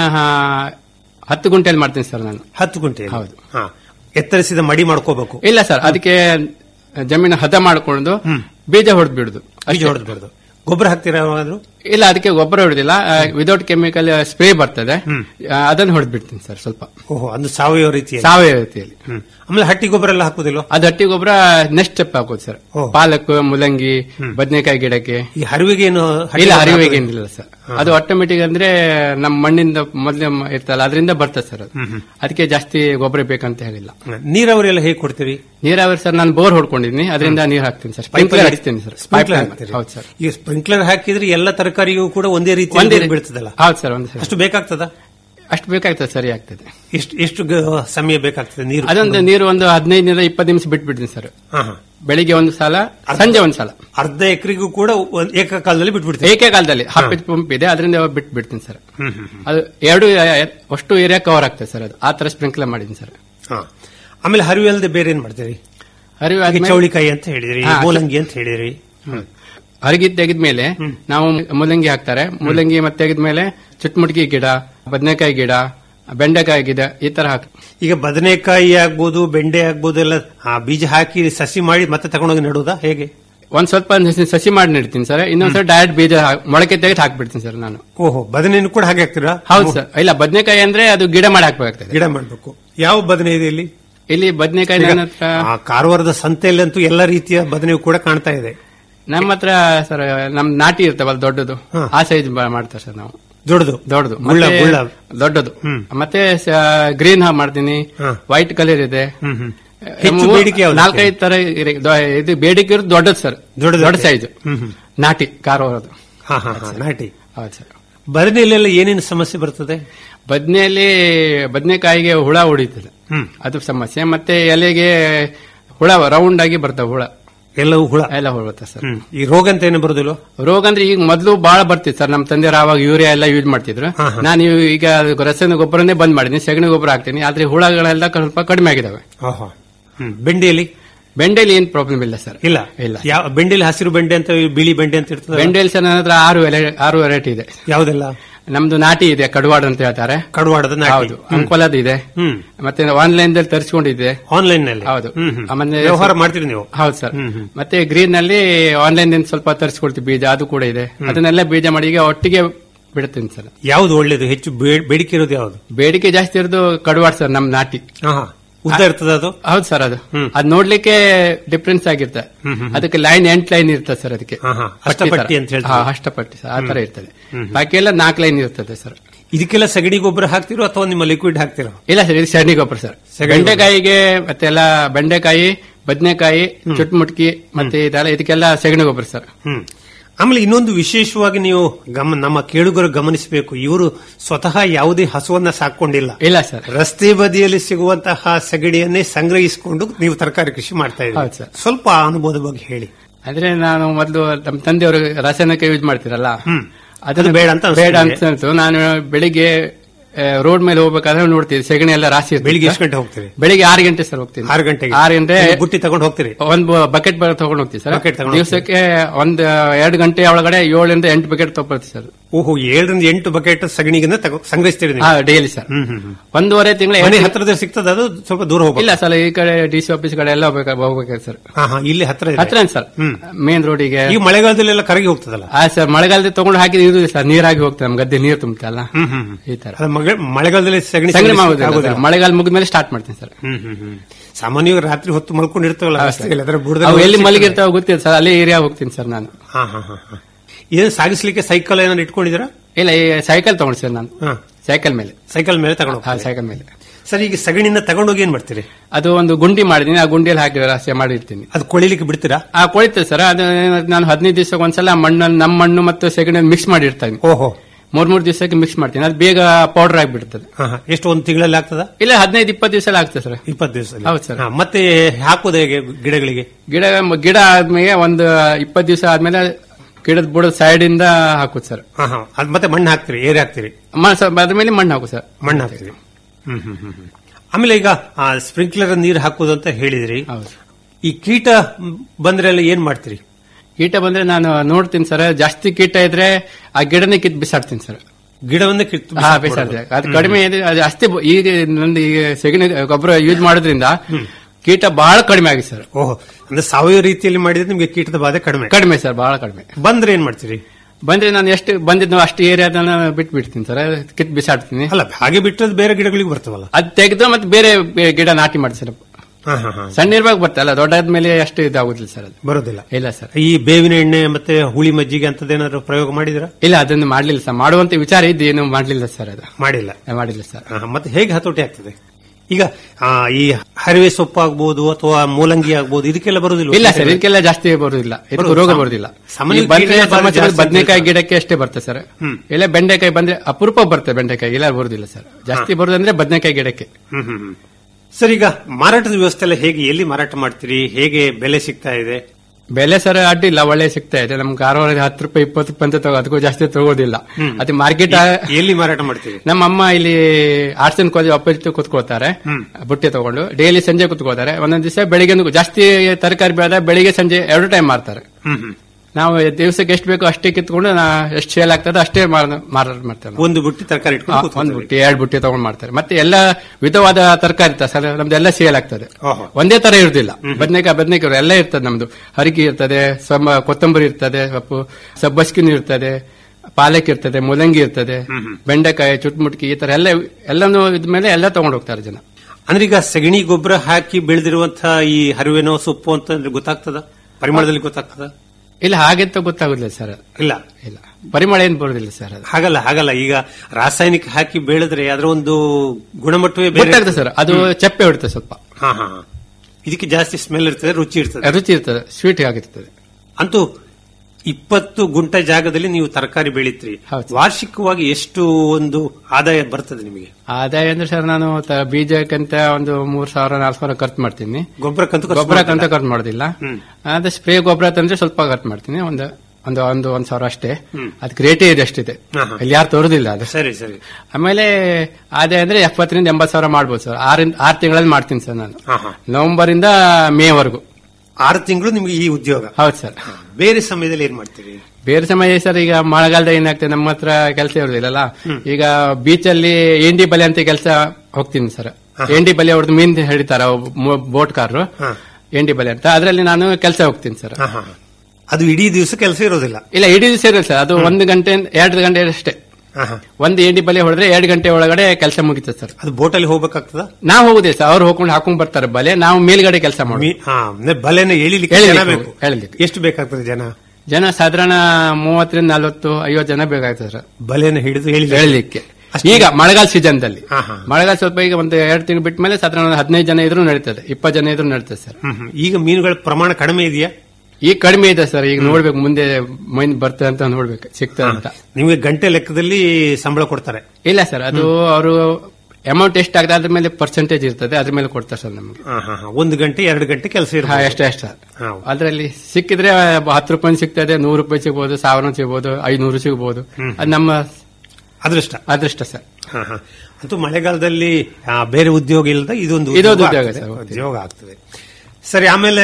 ಹತ್ತು ಗುಂಟೆಯಲ್ಲಿ ಮಾಡ್ತೀನಿ ಸರ್ ನಾನು ಹತ್ತು ಗುಂಟೆ ಹೌದು ಹಾ ಎತ್ತರಿಸಿದ ಮಡಿ ಮಾಡ್ಕೋಬೇಕು ಇಲ್ಲ ಸರ್ ಅದಕ್ಕೆ ಜಮೀನು ಹದ ಮಾಡ್ಕೊಂಡು ಬೀಜ ಹೊಡೆದ್ ಬಿಡುದು ಬೀಜ ಹೊಡೆದು ಬಿಡುದು ಗೊಬ್ಬರ ಹಾಕ್ತೀರಾ ಯಾವಾಗಾದ್ರೂ ಇಲ್ಲ ಅದಕ್ಕೆ ಗೊಬ್ಬರ ಹೊಡೆದಿಲ್ಲ ವಿದೌಟ್ ಕೆಮಿಕಲ್ ಸ್ಪ್ರೇ ಬರ್ತದೆ ಆ, ಅದನ್ನ ಹೊಡೆದ್ ಬಿಡ್ತೀನಿ ಸರ್ ಸ್ವಲ್ಪ ಓಹೋ ಅದು ಸಾವಯವ ರೀತಿಯಲ್ಲಿ ಸಾವಯವ ರೀತಿಯಲ್ಲಿ ಹ್ಮ್. ಆಮೇಲೆ ಹಟ್ಟಿ ಗೊಬ್ಬರ ಎಲ್ಲ ಹಾಕುದಿಲ್ವಾ ಅದು ಹಟ್ಟಿ ಗೊಬ್ಬರ ನೆಕ್ಸ್ಟ್ ಸ್ಟೆಪ್ ಹಾಕೋದು ಸರ್ ಪಾಲಕ್ ಮುಲ್ಲಂಗಿ ಬದನೆಕಾಯಿ ಗಿಡಕ್ಕೆ ಈ ಹರಿವೆಗೆ ಏನು ಹಟ್ಟಿ ಇಲ್ಲ ಗೊಬ್ಬರ ಹರಿವೆಗೆ ಹಾಕುದಿಲ್ಲ? ಏನಿಲ್ಲ ಸರ್ ಅದು ಆಟೋಮೆಟಿಕ್ ಅಂದ್ರೆ ನಮ್ಮ ಮಣ್ಣಿಂದ ಮೊದಲೇ ಇರ್ತಲ್ಲ ಅದರಿಂದ ಬರ್ತದೆ ಸರ್ ಅದು ಅದಕ್ಕೆ ಜಾಸ್ತಿ ಗೊಬ್ಬರ ಬೇಕಂತ ಹೇಳಿಲ್ಲ ನೀರಾವರಿ ಎಲ್ಲ ಹೇಗೆ ಕೊಡ್ತೀರಿ ನೀರಾವರಿ ಸರ್ ನಾನು ಬೋರ್ ಹೊಡ್ಕೊಂಡಿದ್ದೀನಿ ಅದರಿಂದ ನೀರು ಹಾಕ್ತೀನಿ ಸರ್ ಸ್ಪ್ರಿಂಕ್ಲರ್ ಹಚ್ತೀನಿ ಸರ್ ಸ್ಪ್ರಿಂಕ್ಲರ್ Pipeline. ಹಾಕ್ತೀರಿ ಹೌದು ಸರ್ ಈಗ ಸ್ಪ್ರಿಂಕ್ಲರ್ ಹಾಕಿದ್ರೆ ಎಲ್ಲ ತರಕಾರಿಗೂ ಕೂಡ ಒಂದೇ ರೀತಿ ಒಂದೇ ಬೀಳ್ತದಲ್ಲ ಹೌದು ಸರ್ ಒಂದು ಸರ್ ಅಷ್ಟು ಬೇಕಾಗ್ತದ ಅಷ್ಟು ಬೇಕಾಗ್ತದೆ ಸರಿ ಆಗ್ತದೆ ಎಷ್ಟು ಎಷ್ಟು ಗ- ಸಮಯ ಬೇಕಾಗ್ತದೆ ನೀರು ಅದೊಂದು ನೀರು ಒಂದು ಹದಿನೈದರಿಂದ ಇಪ್ಪತ್ತು ನಿಮಿಷ ಬಿಟ್ಬಿಡ್ತೀನಿ ಸರ್ ಹಾ, ಹಾ. ಬೆಳಿಗ್ಗೆ ಒಂದು ಸಲ ಸಂಜೆ ಒಂದು ಸಲ ಅರ್ಧ ಎಕರೆಗೂ ಕೂಡ ಒಂದ್ ಏಕಕಾಲದಲ್ಲಿ ಬಿಟ್ಬಿಡ್ತೀವಿ ಏಕಕಾಲದಲ್ಲಿ ಹಾಫ್ ಎಚ್ ಪಂಪ್ ಇದೆ ಅದರಿಂದ ಬಿಟ್ಟು ಬಿಡ್ತೀನಿ ಸರ್ ಹ್ಮ್ ಹ್ಮ್ ಹ್ಮ್. ಅದು ಎರಡು ಎ- ಅಷ್ಟು ಏರಿಯಾ ಕವರ್ ಆಗ್ತದೆ ಸರ್ ಅದು ಆ ತರ ಸ್ಪ್ರಿಂಕ್ಲರ್ ಮಾಡಿದ್ದೀನಿ ಸರ್ ಹಾ. ಆಮೇಲೆ ಹರಿವು ಅಲ್ಲದೆ ಬೇರೆ ಏನ್ ಮಾಡ್ತೀರಿ ಹರಿವು ಈಗ ಆದ್ಮೇಲೆ- ಚೌಳಿಕಾಯಿ ಅಂತ ಹೇಳಿದ್ರಿ ಹಾ, ಮೂಲಂಗಿ ಅಂತ ಹೇಳಿದ್ರಿ ಹರಗಿ ತೆಗೆದ್ಮೇಲೆ ನಾವು ಮೂಲಂಗಿ ಹಾಕ್ತಾರೆ ಮೂಲಂಗಿ ಮತ್ತೆ ತೆಗೆದ್ಮೇಲೆ ಚುಟ್ಮುಟ್ಗಿ ಗಿಡ ಬದನೆಕಾಯಿ ಗಿಡ ಬೆಂಡೆಕಾಯಿ ಗಿಡ ಈ ತರ ಹಾಕಿ ಈಗ ಬದನೆಕಾಯಿ ಆಗ್ಬೋದು ಬೆಂಡೆ ಆಗ್ಬೋದು ಎಲ್ಲ ಆ ಬೀಜ ಹಾಕಿ ಸಸಿ ಮಾಡಿ ಮತ್ತೆ ತಗೊಂಡೋಗಿ ನೆಡುವುದಾ ಹೇಗೆ ಒಂದ್ ಸ್ವಲ್ಪ ಸಸಿ- ಸಸಿ ಮಾಡಿ ನೆಡ್ತೀನಿ ಸರ್ ಇನ್ನೊಂದ್ಸಲ ಡೈರೆಕ್ಟ್ ಬೀಜ ಹಾಕ್- ಮೊಳಕೆ ತೆಗೆದು ಹಾಕ್ಬಿಡ್ತೀನಿ ಸರ್ ನಾನು ಓಹೋ ಬದನೆಯನ್ನು ಕೂಡ ಹಾಗೆ ಹಾಕ್ತೀರಾ ಹೌದು ಸರ್ ಇಲ್ಲ ಬದನೆಕಾಯಿ ಅಂದ್ರೆ ಅದು ಗಿಡ ಮಾಡಿ ಹಾಕ್ಬೇಕಾಗ್ತದೆ ಗಿಡ ಮಾಡ್ಬೇಕು ಯಾವ ಬದನೆ ಇದೆ ಇಲ್ಲಿ ಇಲ್ಲಿ ಬದನೆಕಾಯಿ ನನ್ನ ಹತ್ರ ಆ ಕಾರವಾರದ ಸಂತೆಯಲ್ಲಂತೂ ಎಲ್ಲ ರೀತಿಯ ಬದನೆ ಕೂಡ ಕಾಣ್ತಾ ಇದೆ ನಮ್ಮ ಹತ್ರ ಸರ್ ನಮ್ ನಾಟಿ ಇರ್ತವಲ್ಲ ದೊಡ್ಡದು ಹಾ. ಆ ಸೈಜ್ ಮಾಡ್ತಾರೆ ಸರ್ ನಾವು ದೊಡ್ಡದು ದೊಡ್ಡದು ಗುಳ್ಳ ಮತ್ತೆ ಗುಳ್ಳ ದೊಡ್ಡದು ಹ್ಮ್. ಮತ್ತೆ ಗ್ರೀನ್ ಮಾಡ್ತೀನಿ ಹಾ. ವೈಟ್ ಕಲರ್ ಇದೆ ಹ್ಮ್ ಹ್ಮ್ ಹೆಚ್ಚು ಮೂರ್- ಬೇಡಿಕೆ ಯಾವ್ದಕ್ಕೆ? ನಾಲ್ಕೈದು ತರ ಇದೆ. ದೊ- ಇದು ಬೇಡಿಕೆ ಇರೋದು ದೊಡ್ಡದು ಸರ್ ದೊಡ್ಡದು. ದೊಡ್ಡ ಸೈಜ್ ಹ್ಮ್ ಹ್ಮ್. ನಾಟಿ ಕಾರವಾರದು ಹಾ ಹಾ ಹಾ ನಾಟಿ ಹೌದು ಸರ್ ಬದನೆಯಲ್ಲೆಲ್ಲ ಏನೇನು ಸಮಸ್ಯೆ ಬರ್ತದೆ ಬದನೆಯಲ್ಲಿ ಬದನೆಕಾಯಿಗೆ ಹುಳ ಹೊಡಿತದೆ ಹ್ಮ್ ಅದು ಸಮಸ್ಯೆ ಮತ್ತೆ ಎಲೆಗೆ ಹುಳ ರೌಂಡ್ ಆಗಿ ಬರ್ತವೆ ಹುಳ ಎಲ್ಲವೂ ಹುಳ ಎಲ್ಲ ಹುಳುತ್ತೆ ಸರ್ ಹ್ಮ್ ಈ ರೋಗ ಅಂತ ಏನು ಬರೋದಿಲ್ಲ ರೋಗ ಅಂದ್ರೆ ಈಗ ಮೊದಲು ಬಹಳ ಬರ್ತಿತ್ತು ಸರ್ ನಮ್ಮ ತಂದೆಯವರು ಆವಾಗ ಯೂರಿಯಾ ಎಲ್ಲ ಯೂಸ್ ಮಾಡ್ತಿದ್ರು ಹಾ, ಹಾ. ನಾನು ಈಗ ಅದು ರಸಾಯನ ಗೊಬ್ಬರನೇ ಬಂದ್ ಮಾಡಿದ್ದೀನಿ ಸಗಣಿ ಗೊಬ್ಬರ ಹಾಕ್ತೀನಿ ಆದ್ರೆ ಹುಳಗಳೆಲ್ಲ ಸ್ವಲ್ಪ ಕಡಿಮೆ ಆಗಿದಾವೆ ಓಹೋ ಹ್ಮ್ ಬೆಂಡೆಯಲ್ಲಿ ಬೆಂಡೆಲಿ ಏನ್ ಪ್ರಾಬ್ಲಮ್ ಇಲ್ಲ ಸರ್ ಇಲ್ಲ ಇಲ್ಲ. ಯಾವ ಬೆಂಡೆಲಿ ಹಸಿರು ಬೆಂಡೆ ಅಂತ ಬಿಳಿ ಬೆಂಡೆ ಅಂತ ಇರ್ತದೆ ಬೆಂಡೆಲಿ ಸರ್ ನನ್ನ ಹತ್ರ ಆರು ಎಲೆ ಆರು ವೆರೈಟಿ ಇದೆ ಯಾವ್ದೆಲ್ಲ ನಮ್ದು ನಾಟಿ ಇದೆ ಕಡುವಾಡ ಅಂತ ಹೇಳ್ತಾರೆ ಕಡುವಾಡದ ನಾಟಿ ಹೌದು ಅಂಕೋಲದ ಇದೆ ಹ್ಮ್ ಮತ್ತೆ ಆನ್ಲೈನ್ ದಲ್ಲಿ ತರಿಸ್ಕೊಂಡಿದ್ದೆ ಆನ್ಲೈನ್ ನಲ್ಲಿ ಹೌದು. ಹ್ಮ್, ಹ್ಮ್. ಆಮೇಲೆ ವ್ಯವಹಾರ ಮಾಡ್ತೀರಿ ನೀವು ಹೌದು ಸರ್ ಹ್ಮ್, ಹ್ಮ್. ಮತ್ತೆ ಗ್ರೀನ್ ನಲ್ಲಿ ಆನ್ಲೈನ್ ಸ್ವಲ್ಪ ತರಿಸ್ಕೊಳ್ತೀವಿ ಬೀಜ ಅದು ಕೂಡ ಇದೆ ಅದನ್ನೆಲ್ಲ ಬೀಜ ಮಾಡಿ ಈಗ ಒಟ್ಟಿಗೆ ಬಿಡ್ತೀನಿ ಸರ್ ಯಾವ್ದು ಒಳ್ಳೇದು ಹೆಚ್ಚು ಬೇ- ಬೇಡಿಕೆ ಇರೋದು ಯಾವ್ದು ಬೇಡಿಕೆ ಜಾಸ್ತಿ ಇರೋದು ಕಡುವಾಡ ಸರ್ ನಮ್ ನಾಟಿ ಹಾ ಹಾ. ಉದ್ದ ಇರ್ತದ ಅದು ಹೌದು ಸರ್ ಅದು ಹ್ಮ್. ಅದ್ ನೋಡ್ಲಿಕ್ಕೆ ಡಿಫ್ರೆನ್ಸ್ ಆಗಿರುತ್ತೆ ಹ್ಮ್, ಹ್ಮ್, ಅದಕ್ಕೆ ಲೈನ್ ಎಂಟ್ ಲೈನ್ ಇರ್ತದೆ ಸರ್ ಅದಕ್ಕೆ ಹಾ, ಹಾ. ಪಟ್ಟಿ ತರ. ಅಷ್ಟಪಟ್ಟಿ ಅಂತ ಹೇಳ್ತಾರೆ. ಹಾ, ಅಷ್ಟಪಟ್ಟಿ ಸರ್ ಆ ತರ ಇರ್ತದೆ ಬಾಕಿ ಎಲ್ಲ ನಾಲ್ಕು ಲೈನ್ ಇರ್ತದೆ ಸರ್ ಇದಕ್ಕೆಲ್ಲ ಸಗಣಿ ಗೊಬ್ಬರ ಹಾಕ್ತಿರೋ ಅಥವಾ ನಿಮ್ಮ ಲಿಕ್ವಿಡ್ ಹಾಕ್ತಿರೋ ಇಲ್ಲ ಸರ್ ಇದು ಸಗಣಿ ಗೊಬ್ಬರ ಸರ್ ಸಗಣಿ ಬೆಂಡೆಕಾಯಿಗೆ ಮತ್ತೆ ಎಲ್ಲ ಬೆಂಡೆಕಾಯಿ ಬದನೆಕಾಯಿ ಚುಟ್ಮುಟ್ಕಿ ಮತ್ತೆ ಇದೆಲ್ಲ ಇದಕ್ಕೆಲ್ಲ ಸಗಣಿ ಗೊಬ್ಬರ ಸರ್ ಹ್ಮ್ ಆಮೇಲೆ ಇನ್ನೊಂದು ವಿಶೇಷವಾಗಿ ನೀವು ಗಮ ನಮ್ಮ ಕೇಳುಗರು ಗಮನಿಸಬೇಕು ಇವರು ಸ್ವತಃ ಯಾವುದೇ ಹಸುವನ್ನ ಸಾಕೊಂಡಿಲ್ಲ ಇಲ್ಲ ಸರ್ ರಸ್ತೆ ಬದಿಯಲ್ಲಿ ಸಿಗುವಂತಹ ಸಗಣಿಯನ್ನೇ ಸಂಗ್ರಹಿಸಿಕೊಂಡು ನೀವು ತರಕಾರಿ ಕೃಷಿ ಮಾಡ್ತಾ ಹೌದು ಇದ್ದೀರಿ ಸರ್. ಸ್ವಲ್ಪ ಅನುಭವದ ಬಗ್ಗೆ ಹೇಳಿ ಅಂದ್ರೆ ನಾನು ಮೊದಲು ನಮ್ಮ ತಂದೆಯವರು ರಾಸಾಯನಿಕ ಯೂಸ್ ಮಾಡ್ತಿರಲ್ಲ ಹ್ಮ್. ಅದನ್ನ ಅದು ಬೇಡ ಅಂತ ಬೇಡ ಅನ್ಸ್ತಿದೆ. ಅಂತ ಅನ್ಸ್ತು. ನಾನು ಬೆಳಿಗ್ಗೆ ರೋಡ್ ಮೇಲೆ ಹೋಗ್ಬೇಕಾದ್ರೆ ನೋಡ್ತೀನಿ ಸೆಗಣಿ ಎಲ್ಲ ರಾಶಿ ಇರ್ತದೆ. ಬೆಳಿಗ್ಗೆ ಎಷ್ಟು ಗಂಟೆ ಹೋಗ್ತೀರಿ ಬೆಳಿಗ್ಗೆ ಆರು ಗಂಟೆ ಸರ್ ಹೋಗ್ತೀನಿ ಆರು ಗಂಟೆಗೆ ಆರು ಗಂಟೆ ಒಂದು ಬುಟ್ಟಿ ತಗೊಂಡು ಹೋಗ್ತೀರಿ ಒಂದು ಬಕೆಟ್ ತಗೊಂಡು ಹೋಗ್ತೀವಿ ಸರ್ Bucket ತಗೊಂಡು ದಿವಸಕ್ಕೆ ಒಂದು ಎರಡು ಗಂಟೆ ಒಳಗಡೆ ಏಳರಿಂದ ಎಂಟು ಬಕೆಟ್ ತಗೊಳ್ತೀವಿ ಸರ್ ಓಹೋ ಏಳರಿಂದ ಎಂಟು ಬಕೆಟ್ ಸಗಣಿಗನ್ನ ತಗೊ- ಸಂಗ್ರಹಿಸ್ತೀರಿ ನೀವು ಹಾ ಡೈಲಿ ಸರ್ ಹ್ಮ್ ಹ್ಮ್ ಹ್ಮ್. ಒಂದೂವರೆ ತಿಂಗಳ ಮನೆ ಹತ್ರದಲ್ಲಿ ಸಿಗ್ತದ ಅದು ಸ್ವಲ್ಪ ದೂರ ಹೋಗ್ಬೇಕು ಇಲ್ಲ ಸರ್ ಈ ಕಡೆ ಡಿ ಸಿ ಆಫೀಸ್ ಕಡೆ ಎಲ್ಲ ಹೋಗ್ಬೇಕು ಹೋಗ್ಬೇಕು ಸರ್ ಹಾ ಹಾ ಇಲ್ಲಿ ಹತ್ರ ಇದೆ. ಹತ್ರ ಸರ್ ಹ್ಮ್. ಮೇನ್ ರೋಡಿಗೆ ಈ ಮಳೆಗಾಲದಲ್ಲೆಲ್ಲ ಕರಗಿ ಹೋಗ್ತದಲ್ಲ ಆ ಸರ್ ಮಳೆಗಾಲದಲ್ಲಿ ತಗೊಂಡು ಹಾಕಿದ್ರೆ ಇದು ಸರ್ ನೀರಾಗಿ ಹೋಗ್ತದೆ ನಮ್ ಗದ್ದೆ ನೀರು ತುಂಬುತ್ತಲ್ಲ ಹ್ಮ್ ಹ್ಮ್ ಹ್ಮ್. ಈ ತರ ಅದು ಮಗ- ಮಳೆಗಾಲದಲ್ಲಿ ಸಗಣಿ ಸಂಗ್ರಹ ಸಂಗ್ರಹಿಸ್ಲಿಕ್ಕೆ ಮಾಡುದಿಲ್ಲ ಆಗೋದಿಲ್ಲ. ಸರ್. ಮಳೆಗಾಲ ಮುಗಿದ್ಮೇಲೆ ಸ್ಟಾರ್ಟ್ ಮಾಡ್ತೀನಿ ಸರ್ ಹ್ಮ್ ಹ್ಮ್ ಹ್ಮ್ ಸಾಮಾನ್ಯವಾಗಿ ರಾತ್ರಿ ಹೊತ್ತು ಮಲ್ಕೊಂಡಿರ್ತಾವಲ್ಲ ಹೌದು ರಸ್ತೆಯಲ್ಲಿ, ಅದರ ಅವು ಬುಡದಲ್ಲಿ ಎಲ್ಲಿ ಸಿಗ್ತದೆ. ಮಲಗಿರ್ತಾವ ಗೊತ್ತಿಲ್ಲ ಸರ್ ಅಲ್ಲಿ ಏರಿಯಾ ಹೋಗ್ತೀನಿ ಸರ್ ನಾನು ಹಾ ಹಾ ಹಾ ಹಾ. ಏನು ಸಾಗಿಸ್ಲಿಕ್ಕೆ ಸೈಕಲ್ ಏನಾದ್ರು ಇಟ್ಕೊಂಡಿದ್ದೀರಾ ಇಲ್ಲ ಈ ಸೈಕಲ್ ತಗೊಂಡು ಸರ್ ನಾನು ಹಾ ಸೈಕಲ್ ಮೇಲೆ ಸೈಕಲ್ ಮೇಲೆ ತಗೊಂಡು ಹಾ ಸೈಕಲ್ ಮೇಲೆ ಸರ್ ಈಗ ಸಗಣಿನ ತಗೊಂಡೋಗಿ ಏನ್ ಮಾಡ್ತೀರಿ ಅದು ಒಂದು ಗುಂಡಿ ಮಾಡಿದೀನಿ ಆ ಗುಂಡಿಯಲ್ಲಿ ಹಾಕಿ ರಾಶಿ ಮಾಡಿರ್ತೀನಿ ಅದು ಕೊಳಿಲಿಕ್ಕೆ ಬಿಡ್ತೀರಾ ಆ ಕೊಳಿತದೆ ಸರ್ ಅದು ನಾನು ಹದಿನೈದು ದಿವಸಕ್ಕೆ ಒಂದ್ಸಲ ಮಣ್ಣನ್ನು ನಮ್ಮ ಮಣ್ಣು ಮತ್ತು ಸೆಗಣಿ ಮಿಕ್ಸ್ ಮಾಡಿರ್ತೀನಿ ಓಹೋ ಮೂರ್ ಮೂರ್ ದಿವಸಕ್ಕೆ ಮಿಕ್ಸ್ ಮಾಡ್ತೀನಿ ಅದು ಬೇಗ ಪೌಡರ್ ಆಗಿಬಿಡ್ತದೆ ಹಾ ಹಾ. ಎಷ್ಟು ಒಂದು ತಿಂಗಳಲ್ಲಿ ಆಗ್ತದ ಇಲ್ಲ ಹದಿನೈದು ಇಪ್ಪತ್ತು ದಿವಸ ಆಗ್ತದೆ ಸರ್ ಇಪ್ಪತ್ತು ದಿವಸ ಹೌದು ಸರ್. ಮತ್ತೆ ಹಾಕೋದು ಹೇಗೆ ಗಿಡಗಳಿಗೆ ಗಿಡ ಗಿಡ ಆದ್ಮೇಲೆ ಒಂದು ಇಪ್ಪತ್ತು ದಿವಸ ಆದ್ಮೇಲೆ ಗಿಡದ ಬುಡದ ಸೈಡ್ ಇಂದ ಹಾಕುದು ಸರ್ ಹಾ ಹಾ ಅದ್ ಮತ್ತೆ ಮಣ್ಣು ಹಾಕ್ತಿರಿ ಏರಿ ಹಾಕ್ತಿರಿ ಮ- ಸ- ಅದ್ರ ಮೇಲೆ ಮಣ್ಣು ಹಾಕು ಸರ್ ಮಣ್ಣು ಹಾಕ್ತಿರಿ ಹ್ಮ್ ಹ್ಮ್ ಹ್ಮ್ ಹ್ಮ್. ಆಮೇಲೆ ಈಗ ಸ್ಪ್ರಿಂಕ್ಲರ್ ನೀರು ಹಾಕೋದು ಅಂತ ಹೇಳಿದ್ರಿ ಹೌದು ಈ ಕೀಟ ಬಂದ್ರೆ ಎಲ್ಲ ಏನ್ ಮಾಡ್ತೀರಿ ಕೀಟ ಬಂದ್ರೆ ನಾನು ನೋಡ್ತೀನಿ ಸರ್ ಜಾಸ್ತಿ ಕೀಟ ಇದ್ರೆ ಆ ಗಿಡನೇ ಕಿತ್ ಬಿಸಾಡ್ತೀನಿ ಸರ್ ಗಿಡವನ್ನೇ ಕಿತ್ತು ಹಾ ಬಿಸಾಕ್ಬಿಡೋದು. ಬಿಸಾಡ್ತೀನಿ ಅದು ಕಡಿಮೆ ಇದೆ ಅದು ಅಷ್ಟೇ ಬ- ಈಗ ನಂದು ಈಗ ಸೆಗಣಿ ಗೊಬ್ಬರ ಯೂಸ್ ಮಾಡೋದ್ರಿಂದ ಕೀಟ ಬಹಳ ಕಡಿಮೆ ಆಗಿದೆ ಸರ್ ಓಹೋ ಅಂದ್ರೆ ಸಾವಯವ ರೀತಿಯಲ್ಲಿ ಮಾಡಿದ್ರೆ ನಿಮ್ಗೆ ಕೀಟದ ಬಾಧೆ ಕಡಿಮೆ ಕಡಿಮೆ ಸರ್ ಬಹಳ ಕಡಿಮೆ ಬಂದ್ರೆ ಏನ್ ಮಾಡ್ತೀರಿ ಬಂದ್ರೆ ನಾನು ಎಷ್ಟು ಬಂದಿದ್ದು ಅಷ್ಟು ಏರಿಯಾದನ್ನ ಬಿಟ್ಟು ಬಿಡ್ತೀನಿ ಸರ್ ಕಿತ್ ಬಿಸಾಡ್ತೀನಿ ಅಲ್ಲ ಹಾಗೆ ಬಿಟ್ಟರೆ ಬೇರೆ ಗಿಡಗಳಿಗೆ ಬರ್ತವಲ್ಲ ಅದು ತೆಗೆದು ಮತ್ತೆ ಬೇರೆ ಬೇ- ಗಿಡ ನಾಟಿ ಮಾಡಿ ಸರ್ ಹಾ ಹಾ ಹಾ ಸಣ್ಣ ಇರುವಾಗ ಬರ್ತಲ್ಲ ದೊಡ್ಡಾದ್ಮೇಲೆ ಅಷ್ಟು ಇದಾಗುದಿಲ್ಲ ಸರ್ ಅದು ಬರೋದಿಲ್ಲ ಇಲ್ಲ ಸರ್ ಈ ಬೇವಿನ ಎಣ್ಣೆ ಮತ್ತೆ ಹುಳಿ ಮಜ್ಜಿಗೆ ಅಂತದೇನಾದ್ರು ಪ್ರಯೋಗ ಮಾಡಿದಿರಾ ಇಲ್ಲ ಅದನ್ನು ಮಾಡ್ಲಿಲ್ಲ ಸರ್ ಮಾಡುವಂತ ವಿಚಾರ ಇದ್ದು ಏನು ಮಾಡ್ಲಿಲ್ಲ ಸರ್ ಅದು ಮಾಡಿಲ್ಲ ಮಾಡಿಲ್ಲ ಸರ್ ಹಾ, ಮತ್ತೆ ಹೇಗೆ ಹತೋಟಿ ಆಗ್ತದೆ ಈಗ ಆ, ಈ ಹರಿವೆ ಸೊಪ್ಪು ಆಗ್ಬಹುದು ಅಥವಾ ಮೂಲಂಗಿ ಆಗ್ಬಹುದು ಇದಕ್ಕೆಲ್ಲ ಬರುದಿಲ್ಲ ಇಲ್ಲ ಸರ್ ಇದಕ್ಕೆಲ್ಲ ಜಾಸ್ತಿ ಬರುದಿಲ್ಲ ಇದಕ್ಕೆ ಬರುದು- ರೋಗ ಸಾಮ- ಬರುದಿಲ್ಲ ಸಾಮಾನ್ಯ ಈ ಬಂದ್ರೆ ಕೀಟಗಳ ಬಾಧೆ ಸಮಸ್ಯೆ ಜಾಸ್ತಿ ಬದನೆಕಾಯಿ ಇರ್ತದೆ. ಗಿಡಕ್ಕೆ ಅಷ್ಟೇ ಬರ್ತದೆ ಸರ್ ಹ್ಮ್. ಇಲ್ಲ ಬೆಂಡೆಕಾಯಿ ಬಂದ್ರೆ ಅಪರೂಪ ಬರ್ತದೆ ಬೆಂಡೆಕಾಯಿ ಇಲ್ಲ ಬರುದಿಲ್ಲ ಸರ್ ಜಾಸ್ತಿ ಬರುದಂದ್ರೆ ಬದನೆಕಾಯಿ ಗಿಡಕ್ಕೆ ಹ್ಮ್ ಹ್ಮ್ ಹ್ಮ್. ಸರ್ ಈಗ ಮಾರಾಟದ ವ್ಯವಸ್ಥೆ ಎಲ್ಲ ಹೇಗೆ ಎಲ್ಲಿ ಮಾರಾಟ ಮಾಡ್ತೀರಿ ಹೇಗೆ ಬೆಲೆ ಸಿಗ್ತಾ ಇದೆ ಬೆಲೆ ಸರ್ ಅಡ್ಡಿಲ್ಲ ಒಳ್ಳೆ ಸಿಗ್ತಾ ಇದೆ ನಮ್ ಕಾರವಾರ ಹತ್ತು ರೂಪಾಯಿ ಇಪ್ಪತ್ತು ರೂಪಾಯಿ ಅಂತ ತಗೋ ಅದಕ್ಕೂ ಜಾಸ್ತಿ ತಗೋದಿಲ್ಲ ಅದೇ ಮಾರ್ಕೆಟ್ ಎಲ್ಲಿ ಮಾರಾಟ ಮಾಡ್ತೀರಿ ನಮ್ಮ ಅಮ್ಮ ಇಲ್ಲಿ ಆರ್ಟ್ಸ್ ಅಂಡ್ ಕಾಲೇಜ್ ಅಪೋಸಿಟ್ ಕೂತ್ಕೊಳ್ತಾರೆ ಬುಟ್ಟಿ ತಗೊಂಡು ಡೈಲಿ ಸಂಜೆ ಕೂತ್ಕೋತಾರೆ ಒಂದೊಂದ್ ದಿವಸ ಬೆಳಿಗ್ಗೆ ಜಾಸ್ತಿ ತರಕಾರಿ ಬೆಳೆದ ಬೆಳಿಗ್ಗೆ ಸಂಜೆ ಎರಡು ಟೈಮ್ ಮಾರ್ತಾರೆ ಹ್ಮ್ ಹ್ಮ್. ನಾವು ದಿವಸಕ್ಕೆ ಎಷ್ಟು ಬೇಕೋ ಅಷ್ಟೇ ಕಿತ್ಕೊಂಡು ನಾ ಎಷ್ಟು ಸೇಲ್ ಆಗ್ತದೆ ಅಷ್ಟೇ ಮಾರ- ಮಾರಾಟ ಮಾಡ್ತೇವೆ ನಾವು. ಒಂದು ಬುಟ್ಟಿ ತರಕಾರಿ ಹಾ, ಇಟ್ಕೊಂಡು ಒಂದ್ ಕೂತ್ಕೊಳ್ತೀರಿ. ಬುಟ್ಟಿ ಎರಡು ಬುಟ್ಟಿ ತಗೊಂಡ್ ಮಾಡ್ತಾರೆ ಮತ್ತೆ ಎಲ್ಲ ವಿಧವಾದ ತರಕಾರಿ ಇರ್ತದೆ ಸರ್ ನಮ್ದೆಲ್ಲ ಸೇಲ್ ಆಗ್ತದೆ ಓಹೋ. ಒಂದೇ ತರ ಇರುದಿಲ್ಲ ಬದನೆಕಾಯಿ ಬದನೆಕಾಯಿ ಎಲ್ಲ ಇರ್ತದೆ ನಮ್ದು ಹರಿಕೆ ಇರ್ತದೆ ಸಮ ಕೊತ್ತಂಬರಿ ಇರ್ತದೆ ಸೊಪ್ಪು ಸಬ್ಬಸ್ಕಿನೂ ಇರ್ತದೆ ಪಾಲಕ್ ಇರ್ತದೆ ಮೂಲಂಗಿ ಇರ್ತದೆ ಬೆಂಡೆಕಾಯಿ ಚುಟ್ಮುಟ್ಕಿ ಈ ತರ ಎಲ್ಲ ಎಲ್ಲನೂ ಇದ್ಮೇಲೆ ಎಲ್ಲ ತಗೊಂಡು ಹೋಗ್ತಾರೆ ಜನ ಅಂದ್ರೆ ಈಗ ಸಗಣಿ ಗೊಬ್ಬರ ಹಾಕಿ ಬೆಳೆದಿರುವಂತಹ ಈ ಹರಿವೆನೋ ಸೊಪ್ಪು ಅಂತ ಅಂದ್ರೆ ಗೊತ್ತಾಗ್ತದ ಪರಿಮಳದಲ್ಲಿ ಗೊತ್ತಾಗ್ತದ ಇಲ್ಲ ಹಾಗೆಂತ ಗೊತ್ತಾಗುದಿಲ್ಲ ಸರ್ ಇಲ್ಲ ಇಲ್ಲ ಪರಿಮಳ ಏನ್ ಬರುದಿಲ್ಲ ಸರ್ ಅದು ಹಾಗಲ್ಲ ಹಾಗಲ್ಲ ಈಗ ರಾಸಾಯನಿಕ ಹಾಕಿ ಬೆಳೆದ್ರೆ ಅದರ ಒಂದು ಗುಣಮಟ್ಟವೇ ಬೇರೆ ಗೊತ್ತಾಗ್ತದೆ ಸರ್ ಅದು ಚಪ್ಪೆ ಹೊಡಿತದೆ ಸ್ವಲ್ಪ ಹಾ ಹಾ ಹಾ. ಇದಕ್ಕೆ ಜಾಸ್ತಿ ಸ್ಮೆಲ್ ಇರ್ತದೆ ರುಚಿ ಇರ್ತದೆ ರುಚಿ ಇರ್ತದೆ ಸ್ವೀಟ್ ಆಗಿರ್ತದೆ ಅಂತೂ ಇಪ್ಪತ್ತು ಗುಂಟ ಜಾಗದಲ್ಲಿ ನೀವು ತರಕಾರಿ ಬೆಳೀತ್ರಿ ಹೌದು. ವಾರ್ಷಿಕವಾಗಿ ಎಷ್ಟು ಒಂದು ಆದಾಯ ಬರ್ತದೆ ನಿಮಗೆ ಆದಾಯ ಅಂದ್ರೆ ಸರ್ ನಾನು ತ- ಬೀಜಕ್ಕಂತ ಒಂದು ಮೂರ್ ಸಾವಿರ ನಾಲ್ಕು ಸಾವಿರ ಖರ್ಚು ಮಾಡ್ತೀನಿ ಗೊಬ್ಬರಕ್ಕಂತೂ ಖರ್ಚು ಗೊಬ್ಬರಕ್ಕಂತ ಮಾಡ್ತಿಲ್ಲ. ಖರ್ಚು ಮಾಡೋದಿಲ್ಲ ಹ್ಮ್. ಅದೇ ಸ್ಪ್ರೇ ಗೊಬ್ಬರ ತಂದ್ರೆ ಸ್ವಲ್ಪ ಖರ್ಚು ಮಾಡ್ತೀನಿ ಒಂದು ಒಂದು ಒಂದು ಒಂದ್ ಸಾವಿರ ಅಷ್ಟೇ ಅದಕ್ಕೆ ರೇಟೇ ಇದೆ ಅಷ್ಟಿದೆ ಹಾ, ಹಾ. ಇಲ್ಲಿ ಯಾರು ತೋರುದಿಲ್ಲ ಅದು ಸರಿ ಸರಿ ಆಮೇಲೆ ಆದಾಯ ಅಂದ್ರೆ ಎಪ್ಪತ್ತರಿಂದ ಎಂಬತ್ತು ಸಾವಿರ ಮಾಡ್ಬೋದು ಸರ್ ಆರಿಂದ ಆರು ತಿಂಗಳಲ್ಲಿ ಮಾಡ್ತೀನಿ ಸರ್ ನಾನು ಹಾ ಹಾ ನವೆಂಬರ್ ಇಂದ ಮೇವರೆಗೂ ಆರು ತಿಂಗಳು ನಿಮಗೆ ಈ ಉದ್ಯೋಗ ಹೌದು ಸರ್ ಬೇರೆ ಸಮಯದಲ್ಲಿ ಏನ್ ಮಾಡ್ತೀರಿ ಬೇರೆ ಸಮಯ ಸರ್ ಈಗ ಮಳೆಗಾಲದ ಏನಾಗ್ತದೆ ನಮ್ಮ ಹತ್ರ ಕೆಲಸ ಇರುದಿಲ್ಲಲ್ಲ ಈಗ ಬೀಚ್ ಅಲ್ಲಿ ಎಂಡಿ ಬಲೆ ಅಂತ ಕೆಲಸ ಹೋಗ್ತೀನಿ ಸರ್ ಎಂಡಿ ಬಲೆ ಹೊಡೆದು ಮೀನ್ ಹಿಡಿತಾರ ಬೋಟ್ ಕಾರು ಹಾ. ಎಂಡಿ ಬಲೆ ಅಂತ ಅದರಲ್ಲಿ ನಾನು ಕೆಲಸ ಹೋಗ್ತೀನಿ ಸರ್ ಹಾ, ಹಾ, ಹಾ. ಅದು ಇಡೀ ದಿವಸ ಕೆಲಸ ಇರೋದಿಲ್ಲ ಇಲ್ಲ ಇಡೀ ದಿವಸ ಇರಲ್ಲ ಸರ್ ಅದು ಒಂದು ಗಂಟೆ ಎರಡು ಗಂಟೆ ಅಷ್ಟೇ ಹಾ, ಹಾ. ಒಂದು ಎಂಡಿ ಬಲೆ ಹೊಡೆದ್ರೆ ಎರಡು ಗಂಟೆ ಒಳಗಡೆ ಕೆಲಸ ಮುಗಿತದೆ ಸರ್ ಅದು ಬೋಟಲ್ಲಿ ಹೋಗ್ಬೇಕಾಗ್ತದ ನಾವು ಹೋಗುದಿಲ್ಲ ಸರ್ ಅವ್ರು ಹೋಗ್ಕೊಂಡು ಹಾಕೊಂಡ್ ಬರ್ತಾರೆ ಬಲೆ ನಾವು ಮೇಲ್ಗಡೆ ಕೆಲಸ ಮಾಡೋದು ಮೀ- ಹಾ, ಅಂದ್ರೆ ಬಲೆನ ಎಳಿಲಿಕ್ಕೆ ಎಳಿಲಿಕ್ಕೆ ಜನ ಬೇಕು ಹೋಗು, ಎಳಿಲಿಕ್ಕೆ. ಎಷ್ಟು ಬೇಕಾಗ್ತದೆ ಜನ ಜನ ಸಾಧಾರಣ ಮೂವತ್ತರಿಂದ ನಲವತ್ತು ಐವತ್ತು ಜನ ಬೇಕಾಗ್ತದೆ ಸರ್ ಬಲೆನ ಹಿಡಿದು ಎಳಿ ಹೇಳಲಿಕ್ಕೆ ಅಷ್ಟೇ. ಈಗ ಮಳೆಗಾಲ ಸೀಸನ್ ದಲ್ಲಿ ಹಾ, ಹಾ. ಮಳೆಗಾಲ ಸ್ವಲ್ಪ ಈಗ ಒಂದು ಎರಡು ತಿಂಗಳು ಬಿಟ್ಟ ಮೇಲೆ ಸಾಧಾರಣ ಒಂದು ಹದಿನೈದು ಜನ ಇದ್ರೂ ನಡೀತದೆ ಇಪ್ಪತ್ತು ಜನ ಇದ್ರೂ ನಡೀತದೆ ಸರ್ ಹ್ಮ್, ಹ್ಮ್. ಈಗ ಮೀನುಗಳ ಪ್ರಮಾಣ ಕಡಿಮೆ ಇದೆಯಾ ಈಗ ಕಡಿಮೆ ಇದೆ ಸರ್ ಈಗ ನೋಡ್ಬೇಕು ಮುಂದೆ ಮೈನ್ ಬರ್ತದೆ ಅಂತ ನೋಡ್ಬೇಕು ಸಿಗ್ತದೆ ಅಂತ ನಿಮಗೆ ಗಂಟೆ ಲೆಕ್ಕದಲ್ಲಿ ಸಂಬಳ ಕೊಡ್ತಾರೆ ಇಲ್ಲ ಸರ್ ಅದು ಅವರು ಅಮೌಂಟ್ ಎಷ್ಟು ಆಗಿದೆ ಅದ್ರ ಮೇಲೆ ಪರ್ಸೆಂಟೇಜ್ ಇರ್ತದೆ ಅದ್ರ ಮೇಲೆ ಕೊಡ್ತಾರೆ ಸರ್ ನಮಗೆ ಹಾ, ಹಾ, ಹಾ. ಒಂದು ಗಂಟೆ ಎರಡು ಗಂಟೆ ಕೆಲಸ ಹಾ, ಇರುತ್ತೆ ಎಷ್ಟೇ ಅಷ್ಟ ಹಾ. ಅದ್ರಲ್ಲಿ ಸಿಕ್ಕಿದ್ರೆ ಹತ್ತು ರೂಪಾಯಿ ಸಿಗ್ತದೆ ನೂರು ರೂಪಾಯಿ ಸಿಗ್ಬೋದು ಸಾವಿರ ಸಿಗ್ಬೋದು ಐನೂರು ಸಿಗ್ಬೋದು ಅದು ನಮ್ಮ ಅದೃಷ್ಟ ಅದೃಷ್ಟ ಸರ್ ಹಾ, ಹಾ. ಅಂತೂ ಮಳೆಗಾಲದಲ್ಲಿ ಆ, ಬೇರೆ ಉದ್ಯೋಗ ಇಲ್ಲದ ಇದೊಂದು ಇದೊಂದು ಉದ್ಯೋಗ ಉದ್ಯೋಗ ಆಗ್ತದೆ. ಸರ್. ಉದ್ಯೋಗ ಆಗ್ತದೆ ಸರಿ ಆಮೇಲೆ